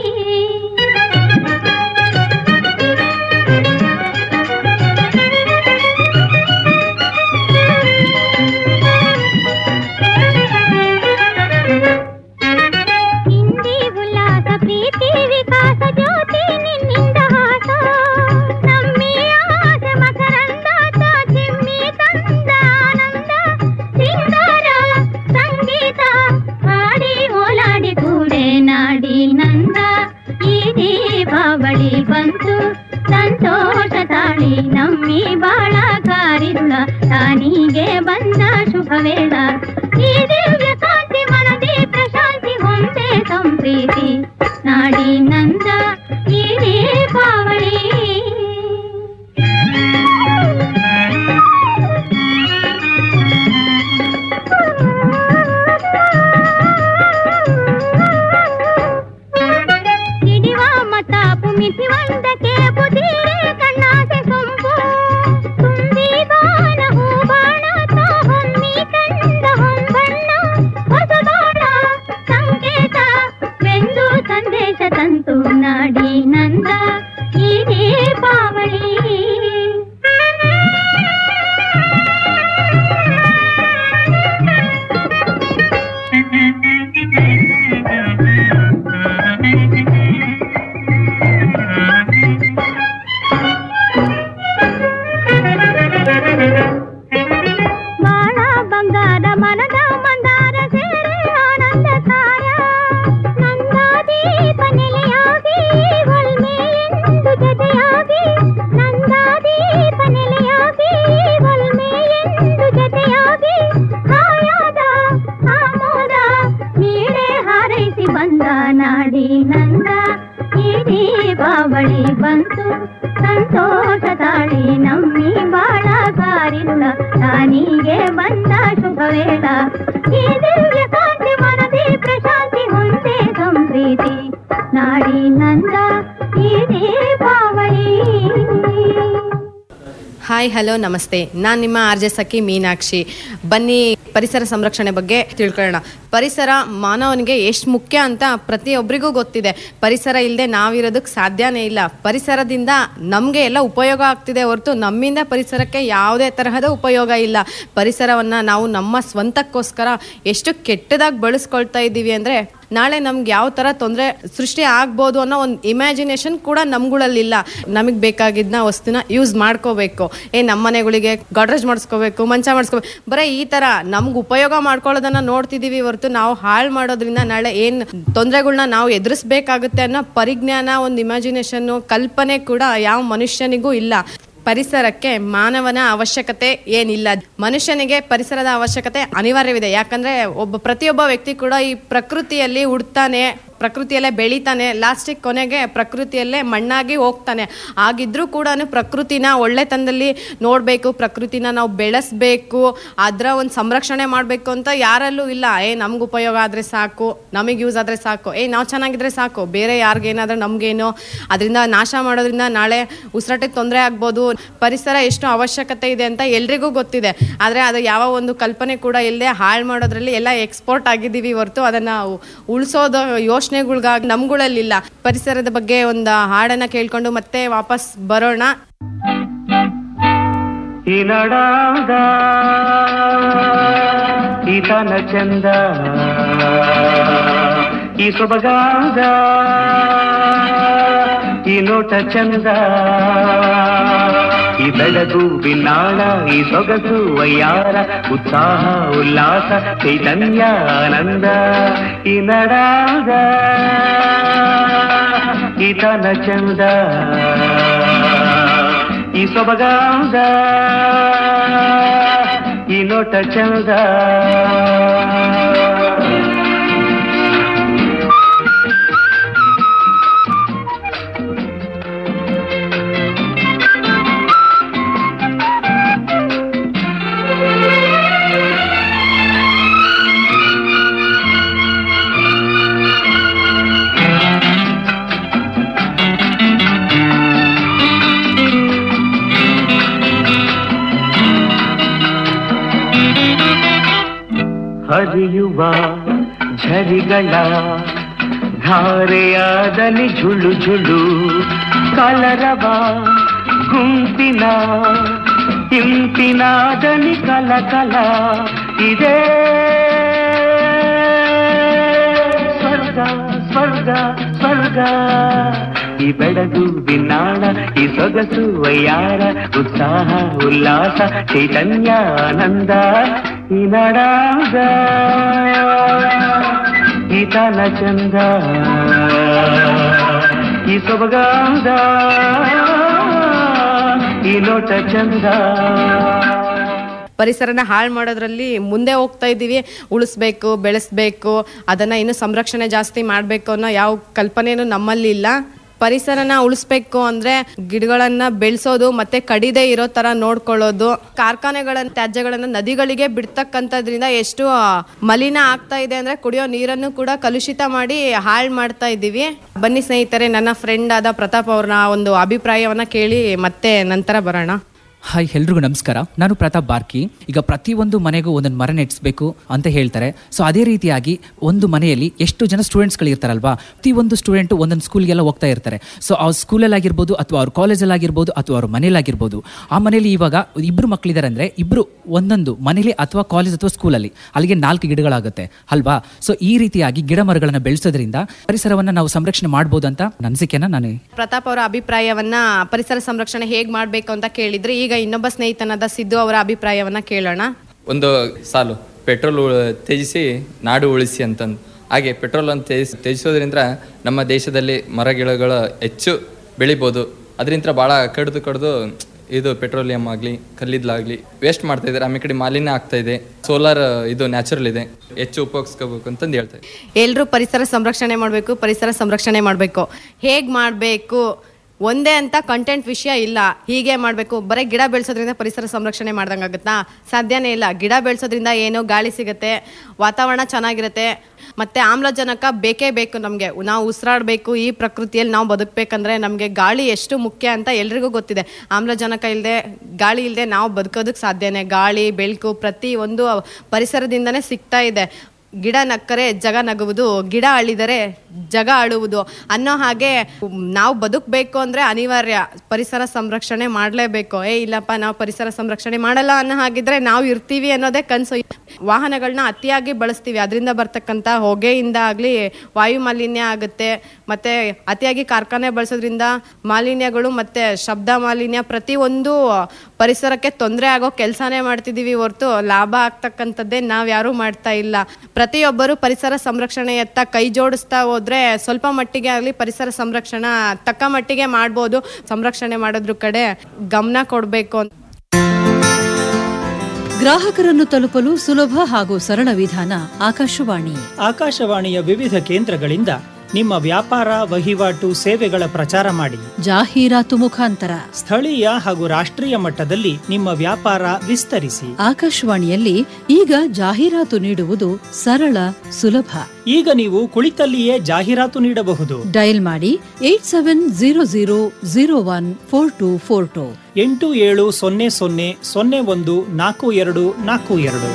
ಹಿಂದಿ ಉಲ್ಲಾಸ ಪ್ರೀತಿ ವಿಕಾಸ ಜ್ಯೋತಿ ನಿನ್ನಿಂದ ಹಾಸ ನಮ್ಮಿ ಆಸೆ ಮಕರಂದ ಚಿಮ್ಮಿ ತಂದ ಆನಂದ ಸಿಂಗಾರ ಸಂಗೀತ ಹಾಡಿ ಓಲಾಡಿ ಕೂಡೆ ನಾಡಿ ನಂದ ಈ ದೀಪಾವಳಿ ಬಂತು ಸಂತೋಷ ತಾಳಿ ನಮ್ಮಿ ಬಾಳ ಕಾರಿರುಳ ತಾನಿಗೆ ಬಂದ ಶುಭ ವೇಳ ಈ ದಿವ್ಯ ಕಾಂತಿ ಮನದಿ ಪ್ರಶಾಂತಿ ಹೊಂದೆ ಸಂಪ್ರೀತಿ ನಾಡಿನಂದ ಈ ದೀಪಾವಳಿ ಹಿಡಿವ ಮತಾಪು ಮಿತಿ ಒಂದಕ್ಕೆ ಬುದಿರೆ ಕಣ್ಣಾಸೆ ಸೊಂಪು ತುಂಬಿದಾನ ಹೂಬಾಣ ತಾ ಹೊಮ್ಮಿ ಕಂದ ಹೊಂಬಣ್ಣ ಹೊಸ ಬಾಣ ಸಂಕೇತ ಬೆಂದು ಸಂದೇಶ ತಂತು ಹಾಯ್ ಹಲೋ ನಮಸ್ತೆ ನಾನು ನಿಮ್ಮ ಆರ್ ಜೆ ಸಖಿ ಮೀನಾಕ್ಷಿ ಬನ್ನಿ ಪರಿಸರ ಸಂರಕ್ಷಣೆ ಬಗ್ಗೆ ತಿಳ್ಕೊಳ್ಳೋಣ ಪರಿಸರ ಮಾನವನಿಗೆ ಎಷ್ಟು ಮುಖ್ಯ ಅಂತ ಪ್ರತಿಯೊಬ್ಬರಿಗೂ ಗೊತ್ತಿದೆ ಪರಿಸರ ಇಲ್ಲದೆ ನಾವಿರೋದಕ್ಕೆ ಸಾಧ್ಯನೇ ಇಲ್ಲ ಪರಿಸರದಿಂದ ನಮಗೆ ಎಲ್ಲ ಉಪಯೋಗ ಆಗ್ತಿದೆ ಹೊರತು ನಮ್ಮಿಂದ ಪರಿಸರಕ್ಕೆ ಯಾವುದೇ ತರಹದ ಉಪಯೋಗ ಇಲ್ಲ ಪರಿಸರವನ್ನು ನಾವು ನಮ್ಮ ಸ್ವಂತಕ್ಕೋಸ್ಕರ ಎಷ್ಟು ಕೆಟ್ಟದಾಗಿ ಬಳಸ್ಕೊಳ್ತಾ ಇದ್ದೀವಿ ಅಂದರೆ ನಾಳೆ ನಮ್ಗೆ ಯಾವ ಥರ ತೊಂದರೆ ಸೃಷ್ಟಿ ಆಗ್ಬೋದು ಅನ್ನೋ ಒಂದು ಇಮ್ಯಾಜಿನೇಷನ್ ಕೂಡ ನಮ್ಗಳಲ್ಲಿಲ್ಲ ನಮಗೆ ಬೇಕಾಗಿದ್ದ ವಸ್ತುನ ಯೂಸ್ ಮಾಡ್ಕೋಬೇಕು ಏ ನಮ್ಮ ಮನೆಗಳಿಗೆ ಗಾಡ್ರೇಜ್ ಮಾಡಿಸ್ಕೋಬೇಕು ಮಂಚ ಮಾಡಿಸ್ಕೋಬೇಕು ಬರೀ ಈ ಥರ ನಮ್ಗೆ ಉಪಯೋಗ ಮಾಡ್ಕೊಳ್ಳೋದನ್ನ ನೋಡ್ತಿದ್ದೀವಿ ಹೊರತು ನಾವು ಹಾಳು ಮಾಡೋದ್ರಿಂದ ನಾಳೆ ಏನು ತೊಂದರೆಗಳ್ನ ನಾವು ಎದುರಿಸ್ಬೇಕಾಗುತ್ತೆ ಅನ್ನೋ ಪರಿಜ್ಞಾನ ಒಂದು ಇಮ್ಯಾಜಿನೇಷನ್ನು ಕಲ್ಪನೆ ಕೂಡ ಯಾವ ಮನುಷ್ಯನಿಗೂ ಇಲ್ಲ ಪರಿಸರಕ್ಕೆ ಮಾನವನ ಅವಶ್ಯಕತೆ ಏನಿಲ್ಲ ಮನುಷ್ಯನಿಗೆ ಪರಿಸರದ ಅವಶ್ಯಕತೆ ಅನಿವಾರ್ಯವಿದೆ ಯಾಕಂದ್ರೆ ಒಬ್ಬ ಪ್ರತಿಯೊಬ್ಬ ವ್ಯಕ್ತಿ ಕೂಡ ಈ ಪ್ರಕೃತಿಯಲ್ಲಿ ಹುಡ್ತಾನೆ ಪ್ರಕೃತಿಯಲ್ಲೇ ಬೆಳಿತಾನೆ ಲಾಸ್ಟಿಗೆ ಕೊನೆಗೆ ಪ್ರಕೃತಿಯಲ್ಲೇ ಮಣ್ಣಾಗಿ ಹೋಗ್ತಾನೆ ಆಗಿದ್ರೂ ಕೂಡ ಪ್ರಕೃತಿನ ಒಳ್ಳೆತನದಲ್ಲಿ ನೋಡಬೇಕು ಪ್ರಕೃತಿನ ನಾವು ಬೆಳೆಸ್ಬೇಕು ಅದರ ಒಂದು ಸಂರಕ್ಷಣೆ ಮಾಡಬೇಕು ಅಂತ ಯಾರಲ್ಲೂ ಇಲ್ಲ ಏ ನಮ್ಗೆ ಉಪಯೋಗ ಆದರೆ ಸಾಕು ನಮಗೆ ಯೂಸ್ ಆದರೆ ಸಾಕು ಏ ನಾವು ಚೆನ್ನಾಗಿದ್ರೆ ಸಾಕು ಬೇರೆ ಯಾರಿಗೇನಾದ್ರೂ ನಮಗೇನೋ ಅದರಿಂದ ನಾಶ ಮಾಡೋದ್ರಿಂದ ನಾಳೆ ಉಸಿರಾಟಕ್ಕೆ ತೊಂದರೆ ಆಗ್ಬೋದು ಪರಿಸರ ಎಷ್ಟು ಅವಶ್ಯಕತೆ ಇದೆ ಅಂತ ಎಲ್ರಿಗೂ ಗೊತ್ತಿದೆ ಆದರೆ ಅದು ಯಾವ ಒಂದು ಕಲ್ಪನೆ ಕೂಡ ಇಲ್ಲದೆ ಹಾಳು ಮಾಡೋದ್ರಲ್ಲಿ ಎಲ್ಲ ಎಕ್ಸ್ಪೋರ್ಟ್ ಆಗಿದ್ದೀವಿ ಹೊರತು ಅದನ್ನು ಉಳಿಸೋದು ಯೋಚನೆಗಳ್ಗಾಗಿ ನಮ್ಗಳಲ್ಲಿಲ್ಲ ಪರಿಸರದ ಬಗ್ಗೆ ಒಂದು ಹಾಡನ್ನು ಕೇಳ್ಕೊಂಡು ಮತ್ತೆ ವಾಪಸ್ ಬರೋಣ ಈ ನಡಾದ ಈತನ ಚಂದ ಈ ಸೊಬಗಾದ ಈ ನೋಟ ಚಂದ ಈ ಬೆಳಗು ಬಿನ್ನಾಳ ಈ ಸೊಗಸು ವಯ್ಯಾರ ಉತ್ಸಾಹ ಉಲ್ಲಾಸ ಚೈತನ್ಯ ಆನಂದ ಈ ನಡಾದ ಈತನ ಚಂದ ಈ ಸೊಬಗಾದ ಈ ನೋಟ ಚಂದ ಹರಿಯುವ ಝರಿಗಳ ಧಾರೆಯಾದಲ್ಲಿ ಝುಳು ಝುಳು ಕಲರವ ಗುಂಪಿನ ಇಂಪಿನಾದಲ್ಲಿ ಕಲ ಕಲ ಇದೆ ಸ್ವರ್ಗ ಸ್ವರ್ಗ ಸ್ವರ್ಗ ಈ ಬೆಳಗು ಬಿನ್ನಾಳ ಈ ಸೊಗಸು ವಯ್ಯಾರ ಉತ್ಸಾಹ ಉಲ್ಲಾಸ ಚೈತನ್ಯ ಆನಂದ ಈ ನಡಾದ ಈ ತನ ಚಂದ ಈ ಸೊಬಗಾದ ಈ ನೋಟ ಚಂದ ಪರಿಸರನ ಹಾಳು ಮಾಡೋದ್ರಲ್ಲಿ ಮುಂದೆ ಹೋಗ್ತಾ ಇದ್ದೀವಿ ಉಳಿಸ್ಬೇಕು ಬೆಳೆಸ್ಬೇಕು ಅದನ್ನು ಇನ್ನೂ ಸಂರಕ್ಷಣೆ ಜಾಸ್ತಿ ಮಾಡಬೇಕು ಅನ್ನೋ ಯಾವ ಕಲ್ಪನೆನೂ ನಮ್ಮಲ್ಲಿ ಇಲ್ಲ ಪರಿಸರನ ಉಳಿಸ್ಬೇಕು ಅಂದ್ರೆ ಗಿಡಗಳನ್ನ ಬೆಳೆಸೋದು ಮತ್ತೆ ಕಡಿದೇ ಇರೋ ತರ ನೋಡ್ಕೊಳ್ಳೋದು ಕಾರ್ಖಾನೆಗಳ ತ್ಯಾಜ್ಯಗಳನ್ನ ನದಿಗಳಿಗೆ ಬಿಡ್ತಕ್ಕಂಥದ್ರಿಂದ ಎಷ್ಟು ಆ, ಮಲಿನ ಆಗ್ತಾ ಇದೆ ಅಂದ್ರೆ ಕುಡಿಯೋ ನೀರನ್ನು ಕೂಡ ಕಲುಷಿತ ಮಾಡಿ ಹಾಳು ಮಾಡ್ತಾ ಇದ್ದೀವಿ ಬನ್ನಿ ಸ್ನೇಹಿತರೆ ನನ್ನ ಫ್ರೆಂಡ್ ಆದ ಪ್ರತಾಪ್ ಅವ್ರನ್ನ ಒಂದು ಅಭಿಪ್ರಾಯವನ್ನ ಕೇಳಿ ಮತ್ತೆ ನಂತರ ಬರೋಣ ಹಾಯ್ ಎಲ್ರಿಗೂ ನಮಸ್ಕಾರ ನಾನು ಪ್ರತಾಪ್ ಬಾರ್ಕಿ ಈಗ ಪ್ರತಿಯೊಂದು ಮನೆಗೂ ಒಂದೊಂದು ಮರ ನೆಟ್ಸ್ಬೇಕು ಅಂತ ಹೇಳ್ತಾರೆ ಸೊ ಅದೇ ರೀತಿಯಾಗಿ ಒಂದು ಮನೆಯಲ್ಲಿ ಎಷ್ಟು ಜನ ಸ್ಟೂಡೆಂಟ್ಸ್ಗಳು ಇರ್ತಾರಲ್ವಾ ಪ್ರತಿಯೊಂದು ಸ್ಟೂಡೆಂಟು ಒಂದೊಂದು ಸ್ಕೂಲ್ಗೆಲ್ಲ ಹೋಗ್ತಾ ಇರ್ತಾರೆ ಸೊ ಅವ್ರ ಸ್ಕೂಲಲ್ಲಿ ಆಗಿರ್ಬೋದು ಅಥವಾ ಅವ್ರ ಕಾಲೇಜಲ್ಲಿ ಆಗಿರ್ಬೋದು ಅಥವಾ ಅವ್ರ ಮನೇಲಾಗಿರ್ಬೋದು ಆ ಮನೇಲಿ ಇವಾಗ ಇಬ್ಬರು ಮಕ್ಕಳಿದ್ದಾರೆ ಅಂದರೆ ಇಬ್ಬರು ಒಂದೊಂದು ಮನೇಲಿ ಅಥವಾ ಕಾಲೇಜ್ ಅಥವಾ ಸ್ಕೂಲಲ್ಲಿ ಅಲ್ಲಿಗೆ ನಾಲ್ಕು ಗಿಡಗಳಾಗುತ್ತೆ ಅಲ್ವಾ ಸೊ ಈ ರೀತಿಯಾಗಿ ಗಿಡ ಮರಗಳನ್ನು ಬೆಳೆಸೋದ್ರಿಂದ ಪರಿಸರವನ್ನು ನಾವು ಸಂರಕ್ಷಣೆ ಮಾಡ್ಬೋದು ಅಂತ ನನ್ನ ಅನಿಸಿಕೆನ ನಾನು ಪ್ರತಾಪ್ ಅವರ ಅಭಿಪ್ರಾಯವನ್ನ ಪರಿಸರ ಸಂರಕ್ಷಣೆ ಹೇಗ್ ಮಾಡ್ಬೇಕು ಅಂತ ಕೇಳಿದ್ರೆ ಈಗ ಇನ್ನೊಬ್ಬ ಸ್ನೇಹಿತನಾದ ಸಿದ್ದು ಅವರ ಅಭಿಪ್ರಾಯವನ್ನ ಕೇಳೋಣ ಒಂದು ಸಾಲು ಪೆಟ್ರೋಲ್ ಉಳ- ತ್ಯಜಿಸಿ ನಾಡು ಉಳಿಸಿ ಅಂತಂದು ಹಾಗೆ ಪೆಟ್ರೋಲ್ ಅನ್ನು ತ್ಯಜಿಸ್ ತ್ಯಜಿಸೋದ್ರಿಂದ ನಮ್ಮ ದೇಶದಲ್ಲಿ ಮರಗಿಡಗಳು ಹೆಚ್ಚು ಬೆಳಿಬೋದು ಅದರಿಂದ ಭಾಳ ಕಡ್ದು ಕಡ್ದು ಇದು ಪೆಟ್ರೋಲಿಯಂ ಆಗಲಿ ಕಲ್ಲಿದ್ದಲಾಗಲಿ ವೇಸ್ಟ್ ಮಾಡ್ತಾ ಇದ್ದಾರೆ ಆಮೇಲೆ ಕಡೆ ಮಾಲಿನ್ಯ ಆಗ್ತಾ ಇದೆ ಸೋಲಾರ್ ಇದು ನ್ಯಾಚುರಲ್ ಇದೆ ಹೆಚ್ಚು ಉಪಯೋಗಿಸ್ಕೋಬೇಕು ಅಂತಂದು ಹೇಳ್ತಾ ಇದ್ದಾರೆ. ಎಲ್ಲರೂ ಪರಿಸರ ಸಂರಕ್ಷಣೆ ಮಾಡಬೇಕು ಪರಿಸರ ಸಂರಕ್ಷಣೆ ಮಾಡಬೇಕು ಹೇಗ್ ಮಾಡಬೇಕು ಒಂದೇ ಅಂತ ಕಂಟೆಂಟ್ ವಿಷಯ ಇಲ್ಲ ಹೀಗೆ ಮಾಡಬೇಕು ಬರೀ ಗಿಡ ಬೆಳೆಸೋದ್ರಿಂದ ಪರಿಸರ ಸಂರಕ್ಷಣೆ ಮಾಡ್ದಂಗಾಗುತ್ತಾ ಸಾಧ್ಯನೇ ಇಲ್ಲ ಗಿಡ ಬೆಳೆಸೋದ್ರಿಂದ ಏನೋ ಗಾಳಿ ಸಿಗುತ್ತೆ ವಾತಾವರಣ ಚೆನ್ನಾಗಿರುತ್ತೆ ಮತ್ತೆ ಆಮ್ಲಜನಕ ಬೇಕೇ ಬೇಕು ನಮಗೆ ನಾವು ಉಸಿರಾಡಬೇಕು ಈ ಪ್ರಕೃತಿಯಲ್ಲಿ ನಾವು ಬದುಕಬೇಕಂದ್ರೆ ನಮಗೆ ಗಾಳಿ ಎಷ್ಟು ಮುಖ್ಯ ಅಂತ ಎಲ್ರಿಗೂ ಗೊತ್ತಿದೆ ಆಮ್ಲಜನಕ ಇಲ್ಲದೆ ಗಾಳಿ ಇಲ್ಲದೆ ನಾವು ಬದುಕೋದಕ್ಕೆ ಸಾಧ್ಯನೇ ಗಾಳಿ ಬೆಳಕು ಪ್ರತಿ ಒಂದು ಪರಿಸರದಿಂದನೇ ಸಿಗ್ತಾ ಇದೆ ಗಿಡ ನಕ್ಕರೆ ಜಗ ನಗುವುದು ಗಿಡ ಅಳಿದರೆ ಜಗ ಅಳುವುದು ಅನ್ನೋ ಹಾಗೆ ನಾವು ಬದುಕಬೇಕು ಅಂದರೆ ಅನಿವಾರ್ಯ ಪರಿಸರ ಸಂರಕ್ಷಣೆ ಮಾಡಲೇಬೇಕು ಏ ಇಲ್ಲಪ್ಪ ನಾವು ಪರಿಸರ ಸಂರಕ್ಷಣೆ ಮಾಡಲ್ಲ ಅನ್ನೋ ಹಾಗಿದ್ರೆ ನಾವು ಇರ್ತೀವಿ ಅನ್ನೋದೇ ಕನಸು ವಾಹನಗಳನ್ನ ಅತಿಯಾಗಿ ಬಳಸ್ತೀವಿ ಅದರಿಂದ ಬರ್ತಕ್ಕಂಥ ಹೊಗೆಯಿಂದ ಆಗಲಿ ವಾಯು ಮಾಲಿನ್ಯ ಆಗುತ್ತೆ ಮತ್ತು ಅತಿಯಾಗಿ ಕಾರ್ಖಾನೆ ಬಳಸೋದ್ರಿಂದ ಮಾಲಿನ್ಯಗಳು ಮತ್ತು ಶಬ್ದ ಮಾಲಿನ್ಯ ಪ್ರತಿಯೊಂದು ಪರಿಸರಕ್ಕೆ ತೊಂದರೆ ಆಗೋ ಕೆಲಸನೇ ಮಾಡ್ತಿದ್ದೀವಿ ಹೊರತು ಲಾಭ ಆಗ್ತಕ್ಕಂಥದ್ದೇ ನಾವು ಯಾರೂ ಮಾಡ್ತಾ ಇಲ್ಲ ಪ್ರತಿಯೊಬ್ಬರು ಪರಿಸರ ಸಂರಕ್ಷಣೆಯತ್ತ ಕೈ ಜೋಡಿಸ್ತಾ ಹೋದ್ರೆ ಸ್ವಲ್ಪ ಮಟ್ಟಿಗೆ ಆಗಲಿ ಪರಿಸರ ಸಂರಕ್ಷಣಾ ತಕ್ಕ ಮಟ್ಟಿಗೆ ಮಾಡ್ಬೋದು ಸಂರಕ್ಷಣೆ ಮಾಡೋದ್ರ ಕಡೆ ಗಮನ ಕೊಡಬೇಕು ಅಂತ ಗ್ರಾಹಕರನ್ನು ತಲುಪಲು ಸುಲಭ ಹಾಗೂ ಸರಳ ವಿಧಾನ ಆಕಾಶವಾಣಿ ಆಕಾಶವಾಣಿಯ ವಿವಿಧ ಕೇಂದ್ರಗಳಿಂದ ನಿಮ್ಮ ವ್ಯಾಪಾರ ವಹಿವಾಟು ಸೇವೆಗಳ ಪ್ರಚಾರ ಮಾಡಿ ಜಾಹೀರಾತು ಮುಖಾಂತರ ಸ್ಥಳೀಯ ಹಾಗೂ ರಾಷ್ಟ್ರೀಯ ಮಟ್ಟದಲ್ಲಿ ನಿಮ್ಮ ವ್ಯಾಪಾರ ವಿಸ್ತರಿಸಿ ಆಕಾಶವಾಣಿಯಲ್ಲಿ ಈಗ ಜಾಹೀರಾತು ನೀಡುವುದು ಸರಳ ಸುಲಭ ಈಗ ನೀವು ಕುಳಿತಲ್ಲಿಯೇ ಜಾಹೀರಾತು ನೀಡಬಹುದು ಡಯಲ್ ಮಾಡಿ eight seven zero zero zero one four two four two ಎಂಟು ಏಳು ಸೊನ್ನೆ ಸೊನ್ನೆ ಸೊನ್ನೆ ಒಂದು ನಾಲ್ಕು ಎರಡು ನಾಲ್ಕು ಎರಡು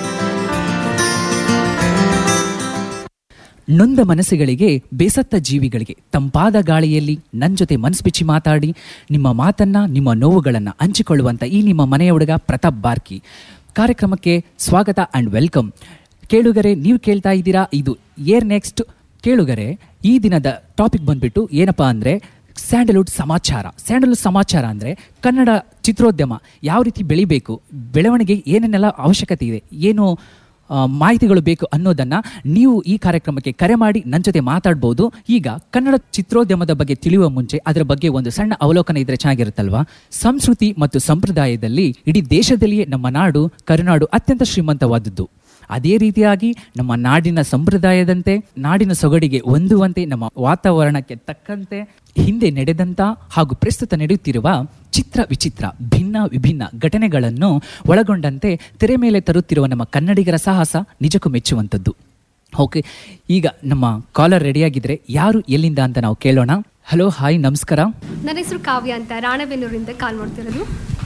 ನೊಂದ ಮನಸ್ಸುಗಳಿಗೆ ಬೇಸತ್ತ ಜೀವಿಗಳಿಗೆ ತಂಪಾದ ಗಾಳಿಯಲ್ಲಿ ನನ್ನ ಜೊತೆ ಮನಸ್ಸು ಬಿಚ್ಚಿ ಮಾತಾಡಿ ನಿಮ್ಮ ಮಾತನ್ನ ನಿಮ್ಮ ನೋವುಗಳನ್ನು ಹಂಚಿಕೊಳ್ಳುವಂತ ಈ ನಿಮ್ಮ ಮನೆಯ ಹುಡುಗ ಪ್ರತಾಪ್ ಬಾರ್ಕಿ ಕಾರ್ಯಕ್ರಮಕ್ಕೆ ಸ್ವಾಗತ ಅಂಡ್ ವೆಲ್ಕಮ್ ಕೇಳುಗರೆ ನೀವು ಕೇಳ್ತಾ ಇದ್ದೀರಾ ಇದು ಏರ್ ನೆಕ್ಸ್ಟ್ ಕೇಳುಗರೆ ಈ ದಿನದ ಟಾಪಿಕ್ ಬಂದ್ಬಿಟ್ಟು ಏನಪ್ಪಾ ಅಂದ್ರೆ ಸ್ಯಾಂಡಲ್ವುಡ್ ಸಮಾಚಾರ ಸ್ಯಾಂಡಲ್ವುಡ್ ಸಮಾಚಾರ ಅಂದರೆ ಕನ್ನಡ ಚಿತ್ರೋದ್ಯಮ ಯಾವ ರೀತಿ ಬೆಳಿಬೇಕು ಬೆಳವಣಿಗೆ ಏನೇನೆಲ್ಲ ಅವಶ್ಯಕತೆ ಇದೆ ಏನು ಆ, ಮಾಹಿತಿಗಳು ಬೇಕು ಅನ್ನೋದನ್ನ ನೀವು ಈ ಕಾರ್ಯಕ್ರಮಕ್ಕೆ ಕರೆ ಮಾಡಿ ನನ್ನ ಜೊತೆ ಮಾತಾಡ್ಬೋದು ಈಗ ಕನ್ನಡ ಚಿತ್ರೋದ್ಯಮದ ಬಗ್ಗೆ ತಿಳಿಯುವ ಮುಂಚೆ ಅದರ ಬಗ್ಗೆ ಒಂದು ಸಣ್ಣ ಅವಲೋಕನ ಇದ್ರೆ ಚೆನ್ನಾಗಿರುತ್ತಲ್ವಾ ಸಂಸ್ಕೃತಿ ಮತ್ತು ಸಂಪ್ರದಾಯದಲ್ಲಿ ಇಡೀ ದೇಶದಲ್ಲಿಯೇ ನಮ್ಮ ನಾಡು ಕರುನಾಡು ಅತ್ಯಂತ ಶ್ರೀಮಂತವಾದದ್ದು ಅದೇ ರೀತಿಯಾಗಿ ನಮ್ಮ ನಾಡಿನ ಸಂಪ್ರದಾಯದಂತೆ ನಾಡಿನ ಸೊಗಡಿಗೆ ಹೊಂದುವಂತೆ ನಮ್ಮ ವಾತಾವರಣಕ್ಕೆ ತಕ್ಕಂತೆ ಹಿಂದೆ ನಡೆದಂತ ಹಾಗೂ ಪ್ರಸ್ತುತ ನಡೆಯುತ್ತಿರುವ ಚಿತ್ರ ವಿಚಿತ್ರ ಭಿನ್ನ ವಿಭಿನ್ನ ಘಟನೆಗಳನ್ನು ಒಳಗೊಂಡಂತೆ ತೆರೆ ಮೇಲೆ ತರುತ್ತಿರುವ ನಮ್ಮ ಕನ್ನಡಿಗರ ಸಾಹಸ ನಿಜಕ್ಕೂ ಮೆಚ್ಚುವಂಥದ್ದು ಓಕೆ ಈಗ ನಮ್ಮ ಕಾಲರ್ ರೆಡಿಯಾಗಿದ್ರೆ ಯಾರು ಎಲ್ಲಿಂದ ಅಂತ ನಾವು ಕೇಳೋಣ ಹಲೋ ಹಾಯ್ ನಮಸ್ಕಾರ ನನ್ನ ಹೆಸರು ಕಾವ್ಯ ಅಂತ ರಾಣೆಬೆನ್ನೂರಿಂದ ಕಾಲ್ ಮಾಡ್ತಿರೋದು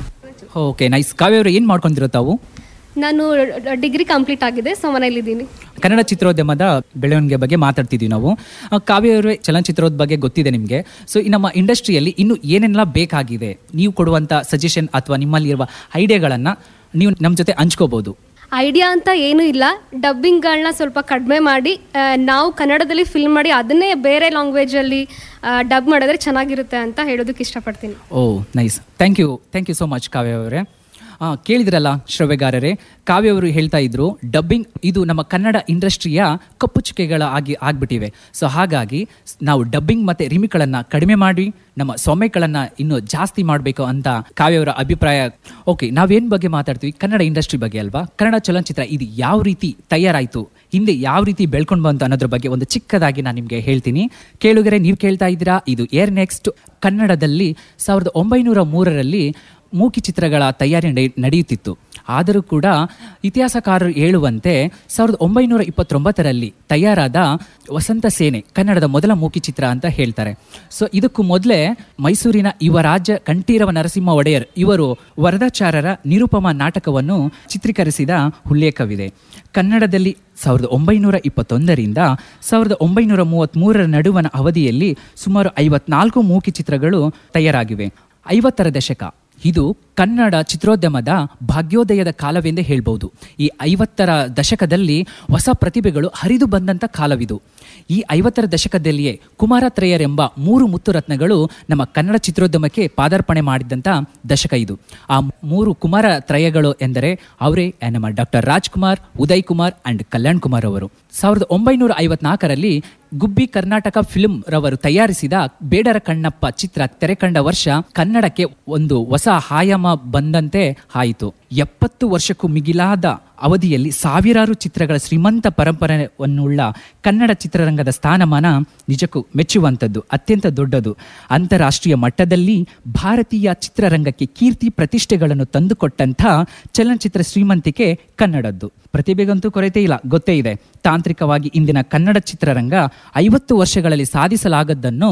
ಓಕೆ ನೈಸ್ ಕಾವ್ಯ ಅವರು ಏನು ಮಾಡ್ಕೊಂಡಿರೋ ತಾವು ನಾನು ಡಿಗ್ರಿ ಕಂಪ್ಲೀಟ್ ಆಗಿದೆ ಸೊ ಮನೇಲಿದ್ದೀನಿ ಕನ್ನಡ ಚಿತ್ರೋದ್ಯಮದ ಬೆಳವಣಿಗೆ ಬಗ್ಗೆ ಮಾತಾಡ್ತಿದ್ವಿ ನಾವು ಆ, ಕಾವ್ಯ ಅವರೇ ಚಲನಚಿತ್ರದ ಬಗ್ಗೆ ಗೊತ್ತಿದೆ ನಿಮಗೆ ಸೊ ಈ ನಮ್ಮ ಇಂಡಸ್ಟ್ರಿಯಲ್ಲಿ ಇನ್ನು ಏನೆಲ್ಲ ಬೇಕಾಗಿದೆ ನೀವು ಕೊಡುವಂಥ ಸಜೆಷನ್ ಅಥವಾ ನಿಮ್ಮಲ್ಲಿ ಇರುವ ಐಡಿಯಾಗಳನ್ನು ನೀವು ನಮ್ಮ ಜೊತೆ ಹಂಚ್ಕೋಬಹುದು ಐಡಿಯಾ ಅಂತ ಏನೂ ಇಲ್ಲ ಡಬ್ಬಿಂಗ್ಗಳನ್ನ ಸ್ವಲ್ಪ ಕಡಿಮೆ ಮಾಡಿ ಆ, ನಾವು ಕನ್ನಡದಲ್ಲಿ ಫಿಲ್ಮ್ ಮಾಡಿ ಅದನ್ನೇ ಬೇರೆ ಲ್ಯಾಂಗ್ವೇಜಲ್ಲಿ ಡಬ್ ಮಾಡಿದ್ರೆ ಚೆನ್ನಾಗಿರುತ್ತೆ ಅಂತ ಹೇಳೋದಕ್ಕೆ ಇಷ್ಟಪಡ್ತೀನಿ oh nice thank you thank you so much Kavya ಅವರೇ ಆ, ಕೇಳಿದ್ರಲ್ಲ ಶ್ರವ್ಯಗಾರರೇ ಕಾವ್ಯ ಅವರು ಹೇಳ್ತಾ ಇದ್ರು ಡಬ್ಬಿಂಗ್ ಇದು ನಮ್ಮ ಕನ್ನಡ ಇಂಡಸ್ಟ್ರಿಯ ಕಪ್ಪು ಚುಕ್ಕೆಗಳ ಆಗಿ ಆಗ್ಬಿಟ್ಟಿವೆ ಸೊ ಹಾಗಾಗಿ ಸ್- ನಾವು ಡಬ್ಬಿಂಗ್ ಮತ್ತೆ ರಿಮಿಕ್ಗಳನ್ನು ಕಡಿಮೆ ಮಾಡಿ ನಮ್ಮ ಸೊಮೆಗಳನ್ನು ಇನ್ನು ಜಾಸ್ತಿ ಮಾಡಬೇಕು ಅಂತ ಕಾವ್ಯ ಅವರ ಅಭಿಪ್ರಾಯ ಓಕೆ ನಾವೇನ್ ಬಗ್ಗೆ ಮಾತಾಡ್ತೀವಿ ಕನ್ನಡ ಇಂಡಸ್ಟ್ರಿ ಬಗ್ಗೆ ಅಲ್ವಾ ಕನ್ನಡ ಚಲನಚಿತ್ರ ಇದು ಯಾವ ರೀತಿ ತಯಾರಾಯಿತು ಹಿಂದೆ ಯಾವ ರೀತಿ ಬೆಳ್ಕೊಂಡು ಬಂತು ಅನ್ನೋದ್ರ ಬಗ್ಗೆ ಒಂದು ಚಿಕ್ಕದಾಗಿ ನಾನು ನಿಮಗೆ ಹೇಳ್ತೀನಿ ಕೇಳುಗರೆ ನೀವು ಕೇಳ್ತಾ ಇದ್ದೀರಾ ಇದು ಏರ್ ನೆಕ್ಸ್ಟ್ ಕನ್ನಡದಲ್ಲಿ ಸಾವಿರದ ಒಂಬೈನೂರ ಮೂರರಲ್ಲಿ ಮೂಕಿ ಚಿತ್ರಗಳ ತಯಾರಿ ನಡೆ- ನಡೆಯುತ್ತಿತ್ತು ಆದರೂ ಕೂಡ ಇತಿಹಾಸಕಾರರು ಹೇಳುವಂತೆ ಸಾವಿರದ ಒಂಬೈನೂರ ಇಪ್ಪತ್ತೊಂಬತ್ತರಲ್ಲಿ ತಯಾರಾದ ವಸಂತ ಸೇನೆ ಕನ್ನಡದ ಮೊದಲ ಮೂಕಿ ಚಿತ್ರ ಅಂತ ಹೇಳ್ತಾರೆ ಸೊ ಇದಕ್ಕೂ ಮೊದಲೇ ಮೈಸೂರಿನ ಯುವರಾಜ ಕಂಠೀರವ ನರಸಿಂಹ ಒಡೆಯರ್ ಇವರು ವರದಾಚಾರ್ಯರ ನಿರುಪಮ ನಾಟಕವನ್ನು ಚಿತ್ರೀಕರಿಸಿದ ಉಲ್ಲೇಖವಿದೆ ಕನ್ನಡದಲ್ಲಿ ಸಾವಿರದ ಒಂಬೈನೂರ ಇಪ್ಪತ್ತೊಂದರಿಂದ ಸಾವಿರದ ಒಂಬೈನೂರ ಮೂವತ್ತ್ಮೂರರ ನಡುವಣ ಅವಧಿಯಲ್ಲಿ ಸುಮಾರು ಐವತ್ನಾಲ್ಕು ಮೂಕಿ ಚಿತ್ರಗಳು ತಯಾರಾಗಿವೆ ಐವತ್ತರ ದಶಕ ಇದು ಕನ್ನಡ ಚಿತ್ರೋದ್ಯಮದ ಭಾಗ್ಯೋದಯದ ಕಾಲವೆಂದೇ ಹೇಳ್ಬೋದು ಈ ಐವತ್ತರ ದಶಕದಲ್ಲಿ ಹೊಸ ಪ್ರತಿಭೆಗಳು ಹರಿದು ಬಂದಂಥ ಕಾಲವಿದು ಈ ಐವತ್ತರ ದಶಕದಲ್ಲಿಯೇ ಕುಮಾರತ್ರಯರೆಂಬ ಮೂರು ಮುತ್ತು ರತ್ನಗಳು ನಮ್ಮ ಕನ್ನಡ ಚಿತ್ರೋದ್ಯಮಕ್ಕೆ ಪಾದಾರ್ಪಣೆ ಮಾಡಿದಂಥ ದಶಕ ಇದು ಆ ಮೂರು ಕುಮಾರ ತ್ರಯಗಳು ಎಂದರೆ ಅವರೇ ನಮ್ಮ ಡಾಕ್ಟರ್ ರಾಜ್ಕುಮಾರ್ ಉದಯ್ ಕುಮಾರ್ ಅಂಡ್ ಕಲ್ಯಾಣ್ ಕುಮಾರ್ ಅವರು ಸಾವಿರದ ಒಂಬೈನೂರ ಐವತ್ನಾಲ್ಕರಲ್ಲಿ ಗುಬ್ಬಿ ಕರ್ನಾಟಕ ಫಿಲ್ಮ್ ರವರು ತಯಾರಿಸಿದ ಬೇಡರ ಕಣ್ಣಪ್ಪ ಚಿತ್ರ ತೆರೆಕಂಡ ವರ್ಷ ಕನ್ನಡಕ್ಕೆ ಒಂದು ಹೊಸ ಆಯಾಮ ಬಂದಂತೆ ಆಯಿತು ಎಪ್ಪತ್ತು ವರ್ಷಕ್ಕೂ ಮಿಗಿಲಾದ ಅವಧಿಯಲ್ಲಿ ಸಾವಿರಾರು ಚಿತ್ರಗಳ ಶ್ರೀಮಂತ ಪರಂಪರೆಯನ್ನುಳ್ಳ ಕನ್ನಡ ಚಿತ್ರರಂಗದ ಸ್ಥಾನಮಾನ ನಿಜಕ್ಕೂ ಮೆಚ್ಚುವಂಥದ್ದು ಅತ್ಯಂತ ದೊಡ್ಡದು ಅಂತಾರಾಷ್ಟ್ರೀಯ ಮಟ್ಟದಲ್ಲಿ ಭಾರತೀಯ ಚಿತ್ರರಂಗಕ್ಕೆ ಕೀರ್ತಿ ಪ್ರತಿಷ್ಠೆಗಳನ್ನು ತಂದುಕೊಟ್ಟಂಥ ಚಲನಚಿತ್ರ ಶ್ರೀಮಂತಿಕೆ ಕನ್ನಡದ್ದು ಪ್ರತಿಭೆಗಂತೂ ಕೊರತೆ ಇಲ್ಲ ಗೊತ್ತೇ ಇದೆ ತಾಂತ್ರಿಕವಾಗಿ ಇಂದಿನ ಕನ್ನಡ ಚಿತ್ರರಂಗ ಐವತ್ತು ವರ್ಷಗಳಲ್ಲಿ ಸಾಧಿಸಲಾಗದ್ದನ್ನು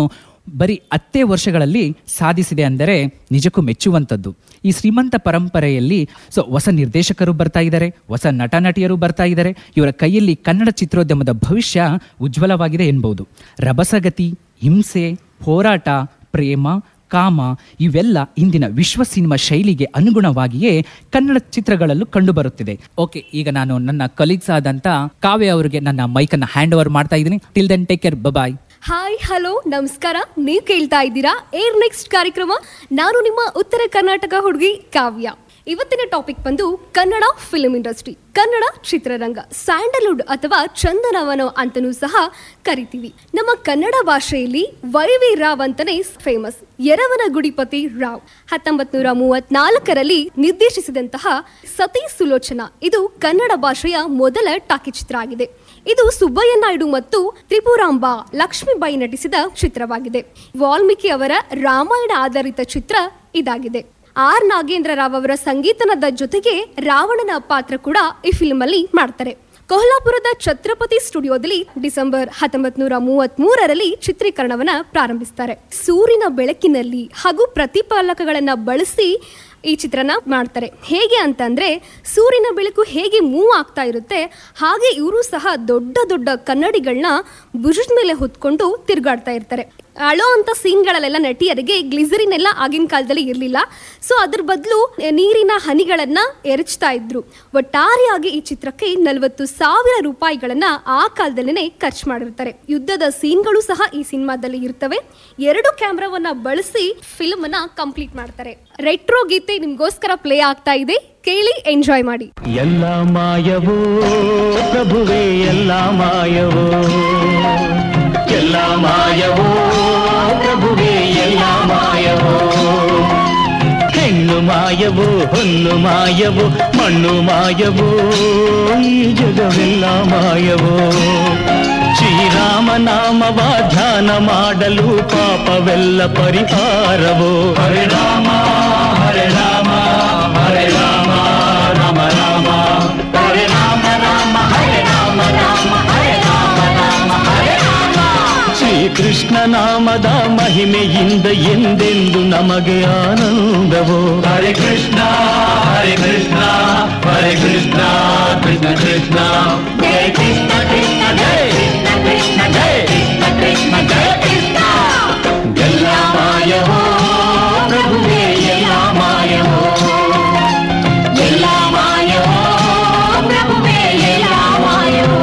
ಬರೀ ಹತ್ತೇ ವರ್ಷಗಳಲ್ಲಿ ಸಾಧಿಸಿದೆ ಅಂದರೆ ನಿಜಕ್ಕೂ ಮೆಚ್ಚುವಂಥದ್ದು ಈ ಶ್ರೀಮಂತ ಪರಂಪರೆಯಲ್ಲಿ ಸೊ ಹೊಸ ನಿರ್ದೇಶಕರು ಬರ್ತಾ ಇದ್ದಾರೆ ಹೊಸ ನಟ ನಟಿಯರು ಬರ್ತಾ ಇದ್ದಾರೆ ಇವರ ಕೈಯಲ್ಲಿ ಕನ್ನಡ ಚಿತ್ರೋದ್ಯಮದ ಭವಿಷ್ಯ ಉಜ್ವಲವಾಗಿದೆ ಎನ್ಬಹುದು ರಭಸಗತಿ ಹಿಂಸೆ ಹೋರಾಟ ಪ್ರೇಮ ಕಾಮ ಇವೆಲ್ಲ ಇಂದಿನ ವಿಶ್ವ ಸಿನಿಮಾ ಶೈಲಿಗೆ ಅನುಗುಣವಾಗಿಯೇ ಕನ್ನಡ ಚಿತ್ರಗಳಲ್ಲೂ ಕಂಡುಬರುತ್ತಿದೆ ಓಕೆ ಈಗ ನಾನು ನನ್ನ ಕಲೀಗ್ಸ್ ಆದಂತ ಕಾವ್ಯ ಅವರಿಗೆ ನನ್ನ ಮೈಕನ್ನ ಹ್ಯಾಂಡ್ ಓವರ್ ಮಾಡ್ತಾ ಇದ್ದೀನಿ till then take care bye hi hello ನಮಸ್ಕಾರ ನೀವು ಕೇಳ್ತಾ ಇದ್ದೀರಾ ಏರ್ ನೆಕ್ಸ್ಟ್ ಕಾರ್ಯಕ್ರಮ ನಾನು ನಿಮ್ಮ ಉತ್ತರ ಕರ್ನಾಟಕ ಹುಡುಗಿ ಕಾವ್ಯ ಇವತ್ತಿನ ಟಾಪಿಕ್ ಬಂದು ಕನ್ನಡ ಫಿಲ್ಮ್ ಇಂಡಸ್ಟ್ರಿ ಕನ್ನಡ ಚಿತ್ರರಂಗ ಸ್ಯಾಂಡಲ್ವುಡ್ ಅಥವಾ ಚಂದನವನ ಅಂತನೂ ಸಹ ಕರಿತೀವಿ ನಮ್ಮ ಕನ್ನಡ ಭಾಷೆಯಲ್ಲಿ ವೈ ವಿ ರಾವ್ ಅಂತಾನೆ ಫೇಮಸ್ ಎರವನ ಗುಡಿಪತಿ ರಾವ್ ಹತ್ತೊಂಬತ್ ನೂರ ಮೂವತ್ನಾಲ್ಕರಲ್ಲಿ ನಿರ್ದೇಶಿಸಿದಂತಹ ಸತಿ ಸುಲೋಚನಾ ಇದು ಕನ್ನಡ ಭಾಷೆಯ ಮೊದಲ ಟಾಕಿ ಚಿತ್ರ ಆಗಿದೆ ಇದು ಸುಬ್ಬಯ್ಯ ನಾಯ್ಡು ಮತ್ತು ತ್ರಿಪುರಾಂಬ ಲಕ್ಷ್ಮೀಬಾಯಿ ನಟಿಸಿದ ಚಿತ್ರವಾಗಿದೆ ವಾಲ್ಮೀಕಿ ಅವರ ರಾಮಾಯಣ ಆಧಾರಿತ ಚಿತ್ರ ಇದಾಗಿದೆ ಆರ್ ನಾಗೇಂದ್ರ ರಾವ್ ಅವರ ಸಂಗೀತನದ ಜೊತೆಗೆ ರಾವಣನ ಪಾತ್ರ ಕೂಡ ಈ ಫಿಲ್ಮ್ ಅಲ್ಲಿ ಮಾಡ್ತಾರೆ ಕೊಲ್ಹಾಪುರದ ಛತ್ರಪತಿ ಸ್ಟುಡಿಯೋದಲ್ಲಿ ಡಿಸೆಂಬರ್ ಹತ್ತೊಂಬತ್ ನೂರ ಮೂವತ್ತ್ ಮೂರರಲ್ಲಿ ಚಿತ್ರೀಕರಣವನ್ನ ಪ್ರಾರಂಭಿಸ್ತಾರೆ ಸೂರ್ಯನ ಬೆಳಕಿನಲ್ಲಿ ಹಾಗೂ ಪ್ರತಿಫಲಕಗಳನ್ನ ಬಳಸಿ ಈ ಚಿತ್ರನ ಮಾಡ್ತಾರೆ ಹೇಗೆ ಅಂತಂದ್ರೆ ಸೂರ್ಯನ ಬೆಳಕು ಹೇಗೆ ಮೂವ್ ಆಗ್ತಾ ಇರುತ್ತೆ ಹಾಗೆ ಇವರು ಸಹ ದೊಡ್ಡ ದೊಡ್ಡ ಕನ್ನಡಿಗಳನ್ನ ಭುಜದ ಮೇಲೆ ಹೊತ್ಕೊಂಡು ತಿರುಗಾಡ್ತಾ ಇರ್ತಾರೆ ಅಳೋ ಅಂತ ಸೀನ್ಗಳಲ್ಲೆಲ್ಲ ನಟಿಯರಿಗೆ ಗ್ಲಿಸರಿನ್ ಎಲ್ಲ ಆಗಿನ ಕಾಲದಲ್ಲಿ ಇರಲಿಲ್ಲ ಸೊ ಅದ್ರ ಬದಲು ನೀರಿನ ಹನಿಗಳನ್ನ ಎರಚ್ತಾ ಇದ್ರು ಒಟ್ಟಾರೆಯಾಗಿ ಈ ಚಿತ್ರಕ್ಕೆ ನಲವತ್ತು ಸಾವಿರ ರೂಪಾಯಿಗಳನ್ನ ಆ ಕಾಲದಲ್ಲೇ ಖರ್ಚು ಮಾಡಿರ್ತಾರೆ ಯುದ್ಧದ ಸೀನ್ಗಳು ಸಹ ಈ ಸಿನಿಮಾದಲ್ಲಿ ಇರ್ತವೆ ಎರಡು ಕ್ಯಾಮ್ರಾವನ್ನ ಬಳಸಿ ಫಿಲ್ಮ್ ಅನ್ನ ಕಂಪ್ಲೀಟ್ ಮಾಡ್ತಾರೆ ರೆಟ್ರೋ ಗೀತೆ ನಿಮ್ಗೋಸ್ಕರ ಪ್ಲೇ ಆಗ್ತಾ ಇದೆ ಕೇಳಿ ಎಂಜಾಯ್ ಮಾಡಿ ಎಲ್ಲ ಮಾಯವೋ ಪ್ರಭುವೇ ಎಲ್ಲ ಮಾಯವೋ ಎಲ್ಲ ಮಾಯವೋ ಪ್ರಭುವೇ ಎಲ್ಲ ಮಾಯವೋ ಹೆಣ್ಣು ಮಾಯವೋ ಹೊನ್ನು ಮಾಯವೋ ಮಣ್ಣು ಮಾಯವೋ ಈ ಜಗವೆಲ್ಲ ಮಾಯವೋ ಶ್ರೀರಾಮ ನಾಮವ ಧ್ಯಾನ ಮಾಡಲು ಪಾಪವೆಲ್ಲ ಪರಿಹಾರವೋ ಹರೆ ರಾಮ ಹರೆ ರಾಮ ಹರೆ ರಾಮ ರಾಮ ರಾಮ ಹರೆ ರಾಮ ರಾಮ ಹರೆ ರಾಮ ರಾಮ ಹರೆ ರಾಮ ರಾಮ ಹರೆ ರಾಮ ಶ್ರೀಕೃಷ್ಣ ನಾಮದ ಮಹಿಮೆಯಿಂದ ಎಂದೆಂದು ನಮಗೆ ಆನಂದವೋ ಹರೆ ಕೃಷ್ಣ ಹರೆ ಕೃಷ್ಣ ಹರೆ ಕೃಷ್ಣ ಕೃಷ್ಣ ಕೃಷ್ಣ ಜಯ ಕೃಷ್ಣ ಕೃಷ್ಣ ಜಯ ಕೃಷ್ಣ ಕೃಷ್ಣ ಜಯ ಕೃಷ್ಣ ಕೃಷ್ಣ ಜಯ ಕೃಷ್ಣ ಎಲ್ಲ ಮಾಯವೋ ಪ್ರಭುವೇ ಎಲ್ಲ ಮಾಯವೋ ಎಲ್ಲ ಮಾಯವೋ ಪ್ರಭುವೇ ಎಲ್ಲ ಮಾಯವೋ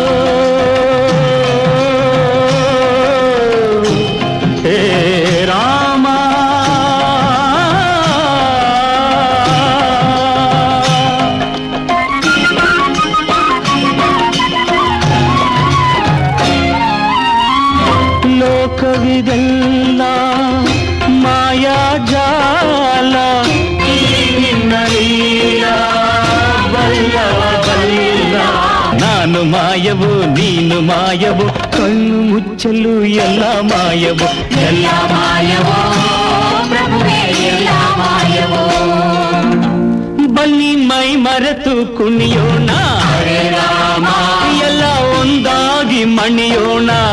ಹೇ ರಾಮ ಲೋಕವಿದೆಲ್ಲ ಮಾಯಾ ಜಾಲ ನಿನ್ನ ಲೀಲ ಬಲ್ಲವ ಬಲ್ಲ ನಾನು ಮಾಯವು ನೀನು ಮಾಯವು ಕಣ್ಣು ಮುಚ್ಚಲು ಎಲ್ಲ ಮಾಯವು ಎಲ್ಲ ಮಾಯವೋ ಪ್ರಭುವೇ ಎಲ್ಲ ಮಾಯವೋ ಬನ್ನಿ ಮೈ ಮರೆತು ಕುಣಿಯೋಣ ಎಲ್ಲ ಒಂದಾಗಿ ಮಣಿಯೋಣ